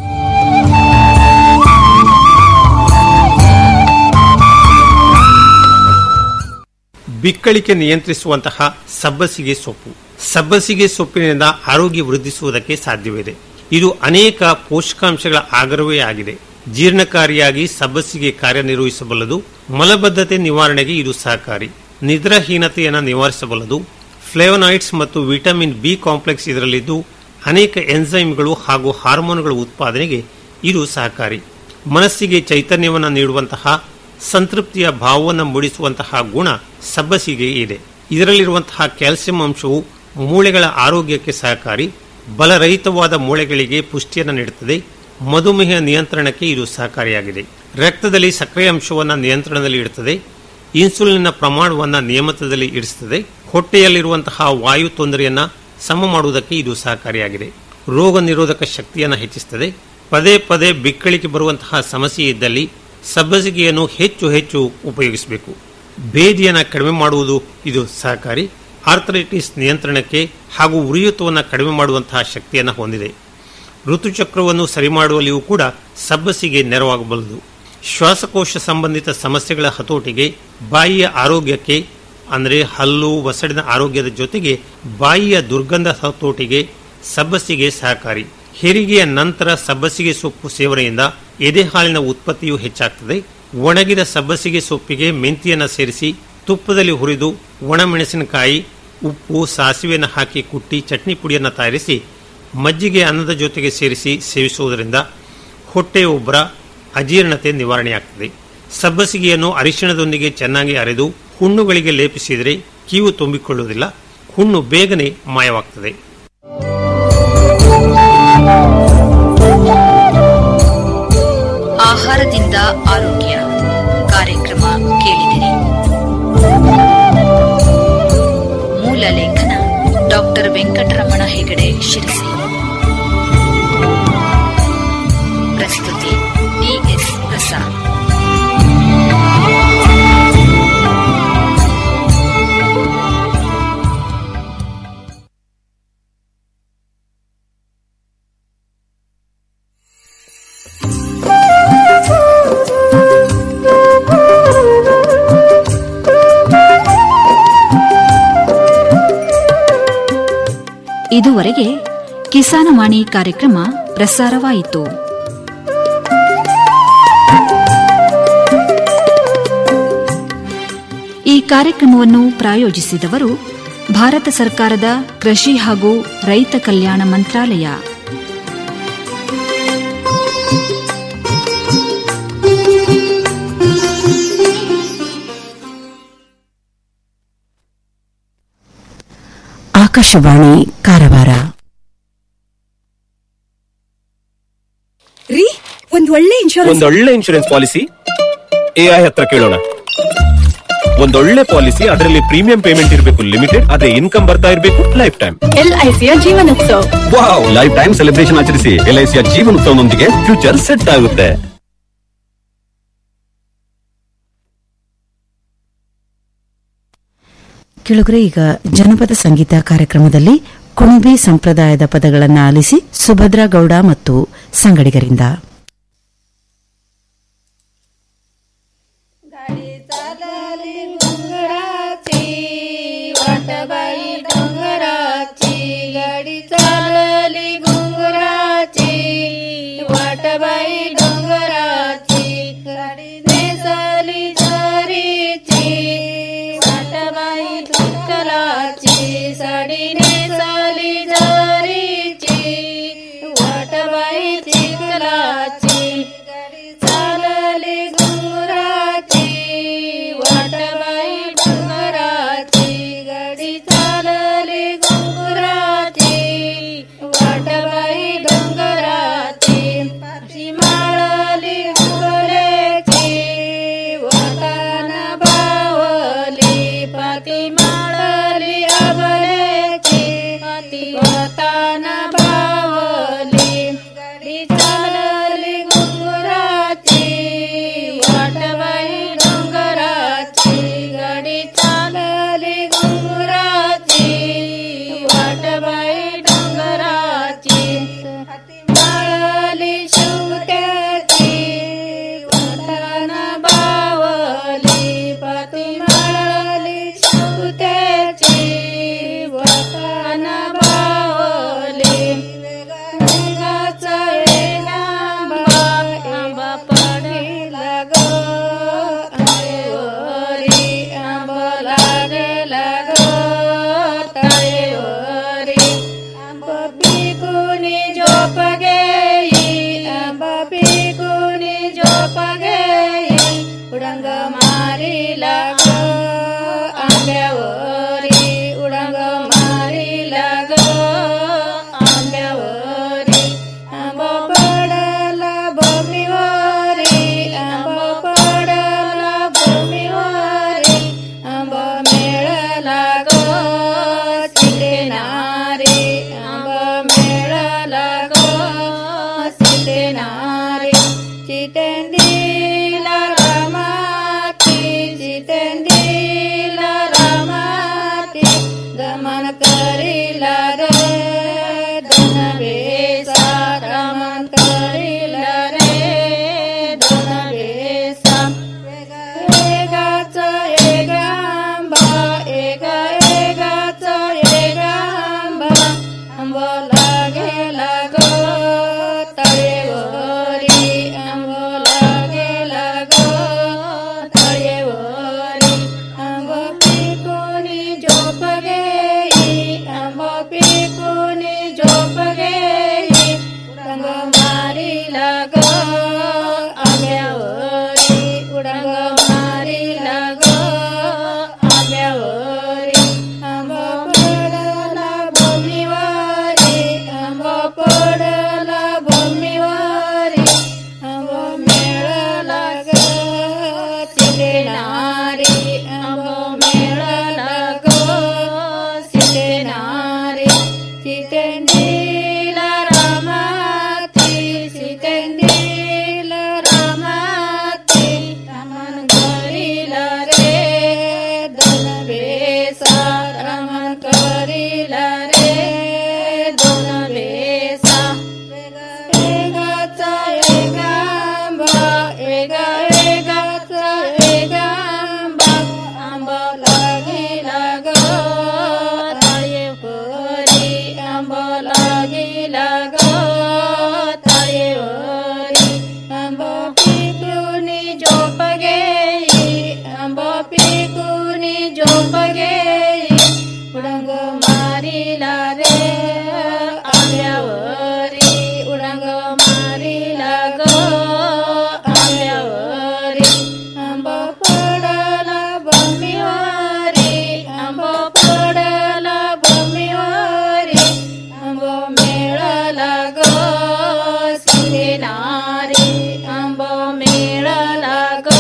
ಬಿಕ್ಕಳಿಕೆ ನಿಯಂತ್ರಿಸುವಂತಹ ಸಬ್ಬಸಿಗೆ ಸೊಪ್ಪು ಸಬ್ಬಸಿಗೆ ಸೊಪ್ಪಿನಿಂದ ಆರೋಗ್ಯ ವೃದ್ಧಿಸುವುದಕ್ಕೆ ಸಾಧ್ಯವಿದೆ ಇದು ಅನೇಕ ಪೋಷಕಾಂಶಗಳ ಆಗರವೇ ಆಗಿದೆ ಜೀರ್ಣಕಾರಿಯಾಗಿ ಸಬ್ಬಸಿಗೆ ಕಾರ್ಯನಿರ್ವಹಿಸಬಲ್ಲದು ಮಲಬದ್ಧತೆ ನಿವಾರಣೆಗೆ ಇದು ಸಹಕಾರಿ ನಿದ್ರಾಹೀನತೆಯನ್ನು ನಿವಾರಿಸಬಲ್ಲದು ಫ್ಲೇವನಾಯ್ಡ್ಸ್ ಮತ್ತು ವಿಟಮಿನ್ ಬಿ ಕಾಂಪ್ಲೆಕ್ಸ್ ಇದರಲ್ಲಿದ್ದು ಅನೇಕ ಎನ್ಸೈಮ್ಗಳು ಹಾಗೂ ಹಾರ್ಮೋನ್ಗಳ ಉತ್ಪಾದನೆಗೆ ಇದು ಸಹಕಾರಿ ಮನಸ್ಸಿಗೆ ಚೈತನ್ಯವನ್ನು ನೀಡುವಂತಹ ಸಂತೃಪ್ತಿಯ ಭಾವವನ್ನು ಮೂಡಿಸುವಂತಹ ಗುಣ ಸಬ್ಬಸಿಗೆ ಇದೆ ಇದರಲ್ಲಿರುವಂತಹ ಕ್ಯಾಲ್ಸಿಯಂ ಅಂಶವು ಮೂಳೆಗಳ ಆರೋಗ್ಯಕ್ಕೆ ಸಹಕಾರಿ ಬಲರಹಿತವಾದ ಮೂಳೆಗಳಿಗೆ ಪುಷ್ಟಿಯನ್ನು ನೀಡುತ್ತದೆ ಮಧುಮೇಹ ನಿಯಂತ್ರಣಕ್ಕೆ ಇದು ಸಹಕಾರಿಯಾಗಿದೆ ರಕ್ತದಲ್ಲಿ ಸಕ್ಕರೆ ಅಂಶವನ್ನು ನಿಯಂತ್ರಣದಲ್ಲಿ ಇಡುತ್ತದೆ ಇನ್ಸುಲಿನ್ನ ಪ್ರಮಾಣವನ್ನು ನಿಯಮಿತದಲ್ಲಿ ಇರಿಸುತ್ತದೆ ಹೊಟ್ಟೆಯಲ್ಲಿರುವಂತಹ ವಾಯು ತೊಂದರೆಯನ್ನ ಸಮ ಮಾಡುವುದಕ್ಕೆ ಇದು ಸಹಕಾರಿಯಾಗಿದೆ ರೋಗ ನಿರೋಧಕ ಶಕ್ತಿಯನ್ನು ಹೆಚ್ಚಿಸುತ್ತದೆ ಪದೇ ಪದೇ ಬಿಕ್ಕಳಿಕೆ ಬರುವಂತಹ ಸಮಸ್ಯೆ ಇದ್ದಲ್ಲಿ ಸಬ್ಬಸಿಗೆಯನ್ನು ಹೆಚ್ಚು ಹೆಚ್ಚು ಉಪಯೋಗಿಸಬೇಕು ಭೇದಿಯನ್ನು ಕಡಿಮೆ ಮಾಡುವುದು ಇದು ಸಹಕಾರಿ ಆರ್ಥರೈಟಿಸ್ ನಿಯಂತ್ರಣಕ್ಕೆ ಹಾಗೂ ಉರಿಯೂತವನ್ನು ಕಡಿಮೆ ಮಾಡುವಂತಹ ಶಕ್ತಿಯನ್ನು ಹೊಂದಿದೆ ಋತುಚಕ್ರವನ್ನು ಸರಿ ಮಾಡುವಲ್ಲಿಯೂ ಕೂಡ ಸಬ್ಬಸಿಗೆ ನೆರವಾಗಬಲ್ಲದು ಶ್ವಾಸಕೋಶ ಸಂಬಂಧಿತ ಸಮಸ್ಯೆಗಳ ಹತೋಟಿಗೆ ಬಾಯಿಯ ಆರೋಗ್ಯಕ್ಕೆ ಅಂದರೆ ಹಲ್ಲು ಒಸಡಿನ ಆರೋಗ್ಯದ ಜೊತೆಗೆ ಬಾಯಿಯ ದುರ್ಗಂಧ ಹತೋಟಿಗೆ ಸಬ್ಬಸಿಗೆ ಸಹಕಾರಿ ಹೆರಿಗೆಯ ನಂತರ ಸಬ್ಬಸಿಗೆ ಸೊಪ್ಪು ಸೇವನೆಯಿಂದ ಎದೆ ಹಾಲಿನ ಉತ್ಪತ್ತಿಯು ಹೆಚ್ಚಾಗ್ತದೆ ಒಣಗಿದ ಸಬ್ಬಸಿಗೆ ಸೊಪ್ಪಿಗೆ ಮೆಂತಿಯನ್ನು ಸೇರಿಸಿ ತುಪ್ಪದಲ್ಲಿ ಹುರಿದು ಒಣಮೆಣಸಿನಕಾಯಿ ಉಪ್ಪು ಸಾಸಿವೆಯನ್ನು ಹಾಕಿ ಕುಟ್ಟಿ ಚಟ್ನಿ ಪುಡಿಯನ್ನು ತಯಾರಿಸಿ ಮಜ್ಜಿಗೆ ಅನ್ನದ ಜೊತೆಗೆ ಸೇರಿಸಿ ಸೇವಿಸುವುದರಿಂದ ಹೊಟ್ಟೆ ಉಬ್ಬರ ಅಜೀರ್ಣತೆ ನಿವಾರಣೆಯಾಗ್ತದೆ ಸಬ್ಬಸಿಗೆಯನ್ನು ಅರಿಶಿಣದೊಂದಿಗೆ ಚೆನ್ನಾಗಿ ಅರೆದು ಹುಣ್ಣುಗಳಿಗೆ ಲೇಪಿಸಿದರೆ ಕೀವು ತುಂಬಿಕೊಳ್ಳುವುದಿಲ್ಲ ಹುಣ್ಣು ಬೇಗನೆ ಮಾಯವಾಗ್ತದೆ ಆಹಾರದಿಂದ ಆರೋಗ್ಯ ಕಾರ್ಯಕ್ರಮ ಕೇಳಿದಿರಿ ಮೂಲ ಲೇಖನ ಡಾಕ್ಟರ್ ವೆಂಕಟರಮಣ ಹೆಗಡೆ ಶಿರಸಿ ಪ್ರಸ್ತುತಿ ಡಿಎಸ್ ಪ್ರಸಾದ್ ಇದುವರೆಗೆ ಕಿಸಾನವಾಣಿ ಕಾರ್ಯಕ್ರಮ ಪ್ರಸಾರವಾಯಿತು ಈ ಕಾರ್ಯಕ್ರಮವನ್ನು ಪ್ರಾಯೋಜಿಸಿದವರು ಭಾರತ ಸರ್ಕಾರದ ಕೃಷಿ ಹಾಗೂ ರೈತ ಕಲ್ಯಾಣ ಮಂತ್ರಾಲಯ ಆಕಾಶವಾಣಿ ಕಾರವಾರ ರೀ ಒಂದ್ ಒಳ್ಳೆ ಇನ್ಶೂರೆನ್ಸ್ ಒಂದೊಳ್ಳೆ ಇನ್ಶೂರೆನ್ಸ್ ಪಾಲಿಸಿ ಎಐ ಹತ್ರ ಕೇಳೋಣ ಒಂದೊಳ್ಳೆ ಪಾಲಿಸಿ ಅದರಲ್ಲಿ ಪ್ರೀಮಿಯಂ ಪೇಮೆಂಟ್ ಇರಬೇಕು ಲಿಮಿಟೆಡ್ ಅದೇ ಇನ್ಕಮ್ ಬರ್ತಾ ಇರಬೇಕು ಲೈಫ್ ಟೈಮ್ ಎಲ್ಐಸಿಯ Jeevanotsava wow lifetime celebration ಆಚರಿಸಿ ಎಲ್ಐಸಿಯ ಜೀವನೋತ್ಸವನೊಂದಿಗೆ ಫ್ಯೂಚರ್ ಸೆಟ್ ಆಗುತ್ತೆ ಕೆಳಗರೆ ಈಗ ಜನಪದ ಸಂಗೀತ ಕಾರ್ಯಕ್ರಮದಲ್ಲಿ ಕುಣಬಿ ಸಂಪ್ರದಾಯದ ಪದಗಳನ್ನು ಆಲಿಸಿ ಸುಭದ್ರಾ ಗೌಡ ಮತ್ತು ಸಂಗಡಿಗರಿಂದ वाटबाई डोंगराची गाडी चालली घुंगराची वाटबाई डोंगराची गाडी नेसली झरीची वाटबाई चिखलाची साडी नेसली झरीची वाटबाई चिखलाची गाडी चालली घुंगराची वाटबाई डोंगराची गाडी चालली घुंगराची वाटबाई डोंगराची पाठी माळली घुगरेची वाटाना बावली पाती माळली अबलेची पाती वाटाना बावली गाडी चालली घुंगराची वाटबाई डोंगराची गाडी चालली घुंगराची वाटबाई डोंगराची हाती माळली शिवट्याची वाटाना बावली पाती माळली शिवट्याची वाटाना बावली वेगाचा आंबा आंबा पडला ग आंबेवरी आंबा लागला ग ताळेवरी आंब पिकुनी झोप गे मारिला ग आंब्यावरी उडंग मारिला ग आंब्यावरी आंबा पडला भूमीवारी आंबा पडला भूमीवारी आंबा मेळला ग सिलेनारी आंबा मेळला ग सिलेनारी ಸಿತೆಂದಿಲ ರಾಮಾತಿ ಸಿತೆಂದಿಲ ರಾಮಾತಿ ರಮನ್ ಕರಿಲ ರೇ ದೊನ ಬೇಸ ರಮನ್ ಕರಿಲ ರೇ ದೊನ ಬೇಸ ಏಗಾಚ ಏಗಾಂಬ ಏಗ ಏಗಾಚ ಏಗಾಂಬ ಅಂಬ লাগিಲ ಗ ತಾಳೆ ಹೋರಿ ಅಂಬ লাগিಲ ಗ ತಾಳೆ ಹೋರಿ ಅಂಬ ಪಿಕುನಿ ಜೋಪಗೆ ಅಂಬ ಪಿಕುನಿ ಜೋಪಗೆ ಉಡಂಗ ಮಾರಿಲ ರೇ ಆಮ್ಯಾವರಿ ಉಡಂಗ ಮಾರಿಲ ಗ ಆಮ್ಯಾವರಿ ಅಂಬ ಪಡಲ ಬೊಮ್ಮಿವಾರಿ ಅಂಬ ಪಡಲ ಬೊಮ್ಮಿವಾರಿ ಅಂಬ ಮೇಳಲ ಗ ಸಿರಿನಾರಿ ಅಂಬ ಮೇಳಲ ಗ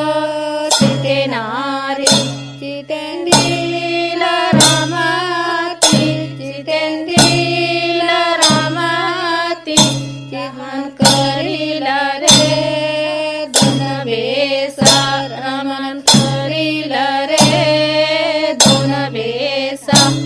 ಸಿರಿನಾರಿ ಚಿತೆಂದಿಲ ರಾಮಾತಿ ಚಿತೆಂದಿಲ ರಾಮಾತಿ ಚಿಮನ್ ಕರಿಲ ರೇ ಧನ ಬೇಸ ರಮನ್ ಕರಿಲ ರೇ ಧನ ಬೇಸ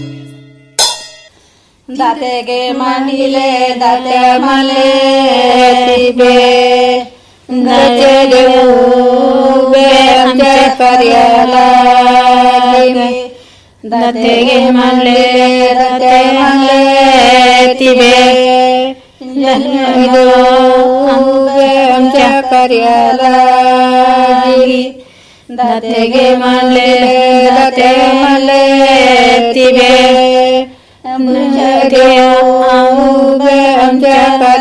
ದಾತೆಗೆ ಮಣಿಲೆ ದಾತೆ ಮಲೆ ತಿಬೆ ದತೆಗೆ ಹೂವೆ ಅಂತೆ ಕರೆಯಲಾಗಿವೆ ದತೆಗೆ ಮಲೆ ದತೆ ಮಲೆ ತಿಬೆ ಇದು ಹೂವೆ ಅಂತೆ ಕರೆಯಲಾಗಿ ದತೆಗೆ ಮಲೆ ದತೆ ಮಲೆ ತಿಬೆ ಹೂವೆ ಅಂತೆ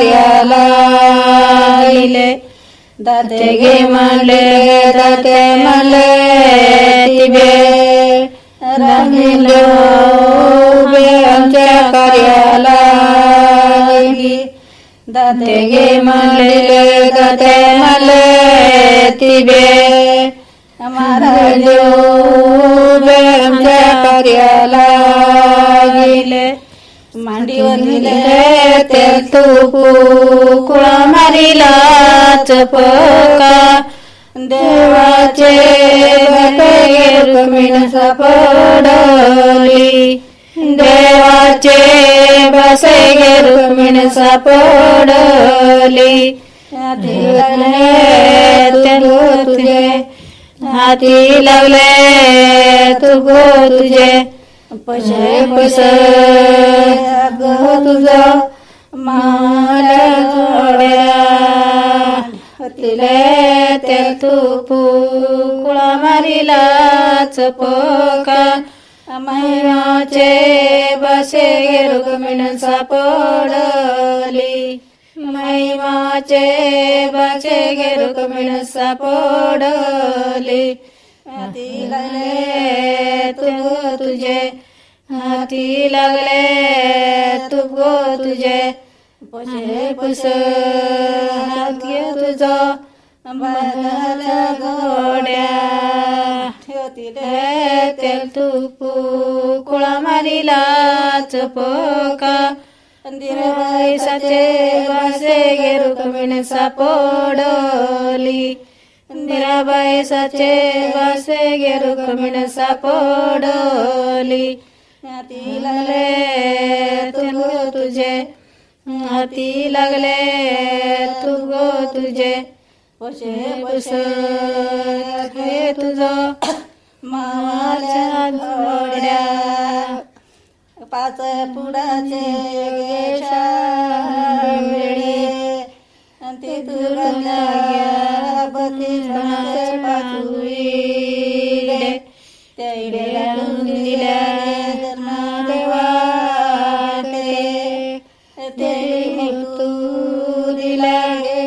ಕರೆಯಲಾಗಿಲೆ ದತೆಗೆ ಮಲೆ ದತೆ ಮಲೆ ತಿಬೆ ರಮಿಲೆ ಹೂವೆ ಅಂತೆ ಕರೆಯಲಾಗಿ ದತೆಗೆ ಮಲೆ ದತೆ ಮಲೆ ತಿಬೆ ಮರಲೆ ಹೂವೆ ಅಂತೆ ಕರೆಯಲಾಗಿಲೆ ಮಂಡಿಯೊಂದಿಲೆ ತೆಲ್ತುಕು ಕುಳ ಮರಿಲ ಚಪಕ ದೇವಾಚೆ ಬಟೆಗೆ ರುಕ್ಮಿಣ ಸಪಡಲಿ ದೇವಾಚೆ ಬಸೆಗೆ ರುಕ್ಮಿಣ ಸಪಡಲಿ तेलो तुझे हाती लागले तू गो तुझे पशे पस गो तुझा माल जोड्या तिले ते तू कुळा मारिला चपका मैयाचे बसे रुक्मिण सापडली मैमाचे बसे रुक्मिण सापडली हाती लागले तू तुझे हाती लागले तू गो तुझे पशे पुस हाती तुझा बदला गोड्या ठेवतीले तेल तुपू कुळा मारिला चपका दिराबाईसाचे वासे गेरू कमिण सापडली दिराबाईसाचे वासे गेरू कमिण सापडली हाती लागले तू तुझे हाती लागले तू गो तुझे पशे पश हे तुझं मावाच्या घोड्या पाच पुडाचे गेशाळी ते तुरल्या बती पाचुईले त्या इड्या दिल्या देवाटे ते तू दिल्या गे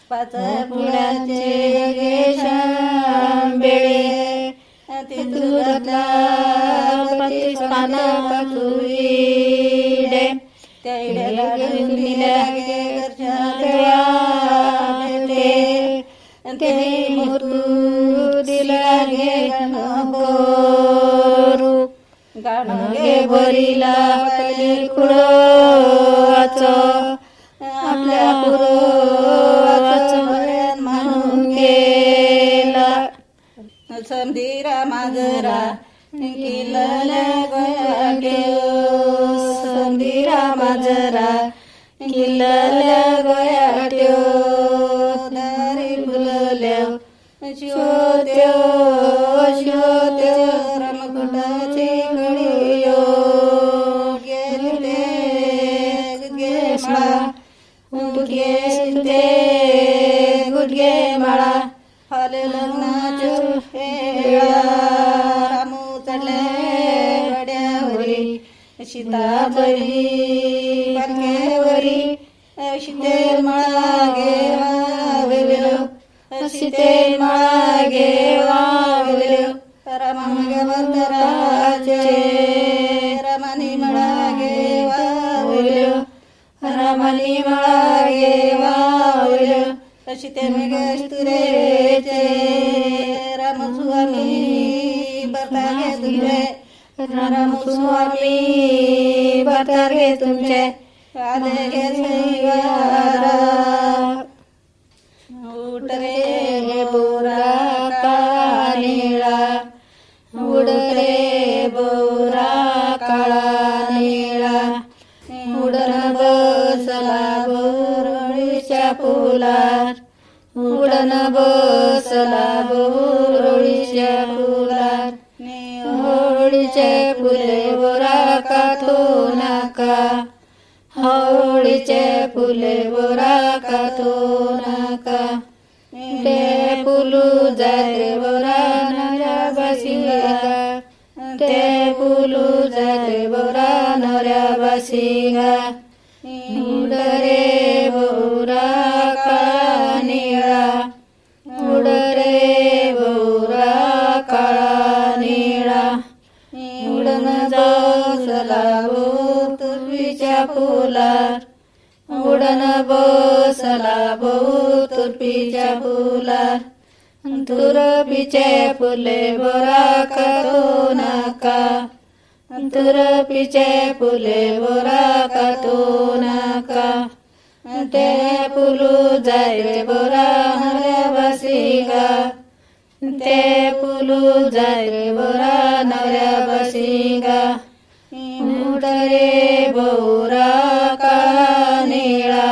पाच पुण्याचे गेशांबेळे तिथुरत्ना प्रतिस्थान पाचुईडे त्या इड्याला दिल्या ते मृत्यू दिला गे गणगोरू गाणगे बरीला पहिले कुळाच आपल्या पुरवाच म्हणून गेला समधीरा माजरा किल्ला गया समधीरा माजरा किल्ला गया दारी फुलल्या शोध्यो शोध्यो रमकुटाची गळियो गेले गे माळा गुडगे सिंधे गुडगे माळा हाले लग्नाच्या वेळा रामू चढले गड्यावरी सीताबरी पालखेवरी सीते मागे वाविलो सीते मागे वाविलो रमागे वंदराजे रमणी मळागे वाविलो रमणी मळागे वाविलो सीते मेघे स्तुरेचे रामस्वामी बतागे तुझे रामस्वामी बतागे तुमचे आले गे श्रीवारा उठ रे बोरा काळा उड रे बोरा काळा निळा उडन बसला बोरळीच्या पुलार उडन बसला बोरळीच्या पुलार होळीचे फुले बोरा काथो नाका होळीचे फुले बोरा काथो नाका ते फुलू जाते बोरा नऱ्या बसिंगा ते फुलू जाते बोरा नऱ्या बसिंगा उडरे बोरा काळा निळा उडरे बोरा काळा निळा उडन बसला तुर्पीच्या फुलार उडन बसला तुर्पीच्या फुलार तुरपीचे फुले बोरा कातो नाका तुरपीचे फुले बोरा कातो नाका ते फुलू जाय बोरा हऱ्या बसिंगा ते फुलू जाय बोरा नऱ्या बसिंगा उडरे बोरा काळा निळा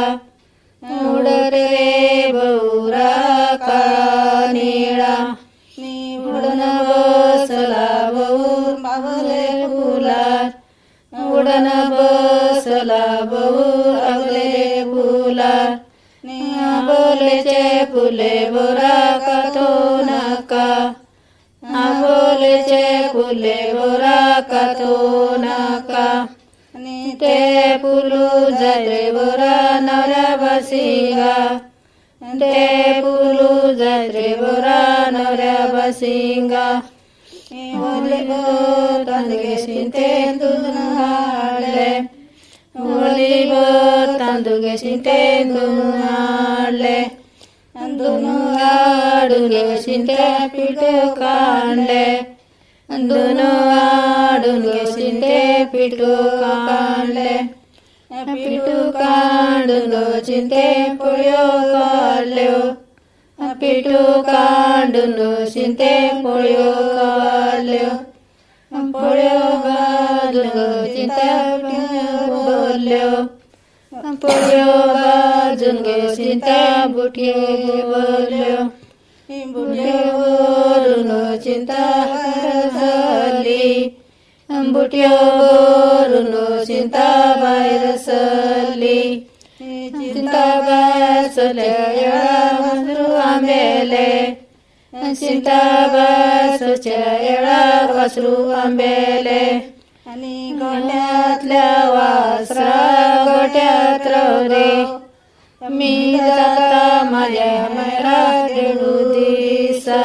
उडरे बोरा काळा निळा उडन बसला बऊर मावले फुलार उडन बसला बऊर अगले फुलार आंबोलेचे फुले बोरा कातो नाका आंबोलेचे फुले बोरा कातो नाका ते फुलू जाते बोरा नऱ्या बसिंगा ते फुलू जाते बोरा नऱ्या बसिंगा ಒಲಿಗೋ ತಂದಿಗೆ ಸಿಂತೆ ಹಾಳೆ ಒಲಿಗೋ ತಂದುಗೆ ಸಿಂತೆ ಹಾಳೆ ಅಂದುನು ಆಡುಗೆ ಸಿಂತೆ ಪಿಟು ಕಾಣ್ಲೆ ಅಂದುನು ಆಡುಗೆ ಸಿಂತೆ ಪಿಟು ಕಾಣ್ಲೆ ಪಿಟು ಕಾಂಡುನು ಚಿಂತೆ ಪುಳಿಯೋ ಕಾಳ್ಲೆವು ಪಿಟು ಕಾಂಡುನು ಚಿಂತೆ ಪುಳಿಯೋ ಕಾಳ್ಲೆವು ಪುಳಿಯೋ ಬಾದುನು ಚಿಂತೆ ಬೋಲ್ಲೆವು ಪುಳಿಯೋ ಬಾಜುನ್ಗೆ ಚಿಂತೆ ಬುಟಿಯೋ ಬೋಲ್ಲೆವು ಬುಟಿಯೋ ಬೋರುನು ಚಿಂತ ಹರಸಲಿ ಬುಟಿಯೋ ಬೋರುನು ಚಿಂತ ಬೈರಸಲಿ ಚಿಂತ ಬಸಲೆ ಎಳರು ಆಮೇಲೆ ಚಿಂತ ಬಸಚ ಎಳ ವಸ್ರು ಆಮೇಲೆ आणि गोट्यातल्या वासरा गोट्यात रे मी जाता माझ्या मराठेडू दिसा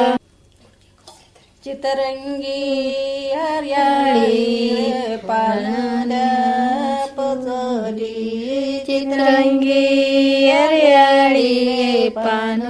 चितरंगी हरियाळी पानद पचली चितरंगी हरियाळी पान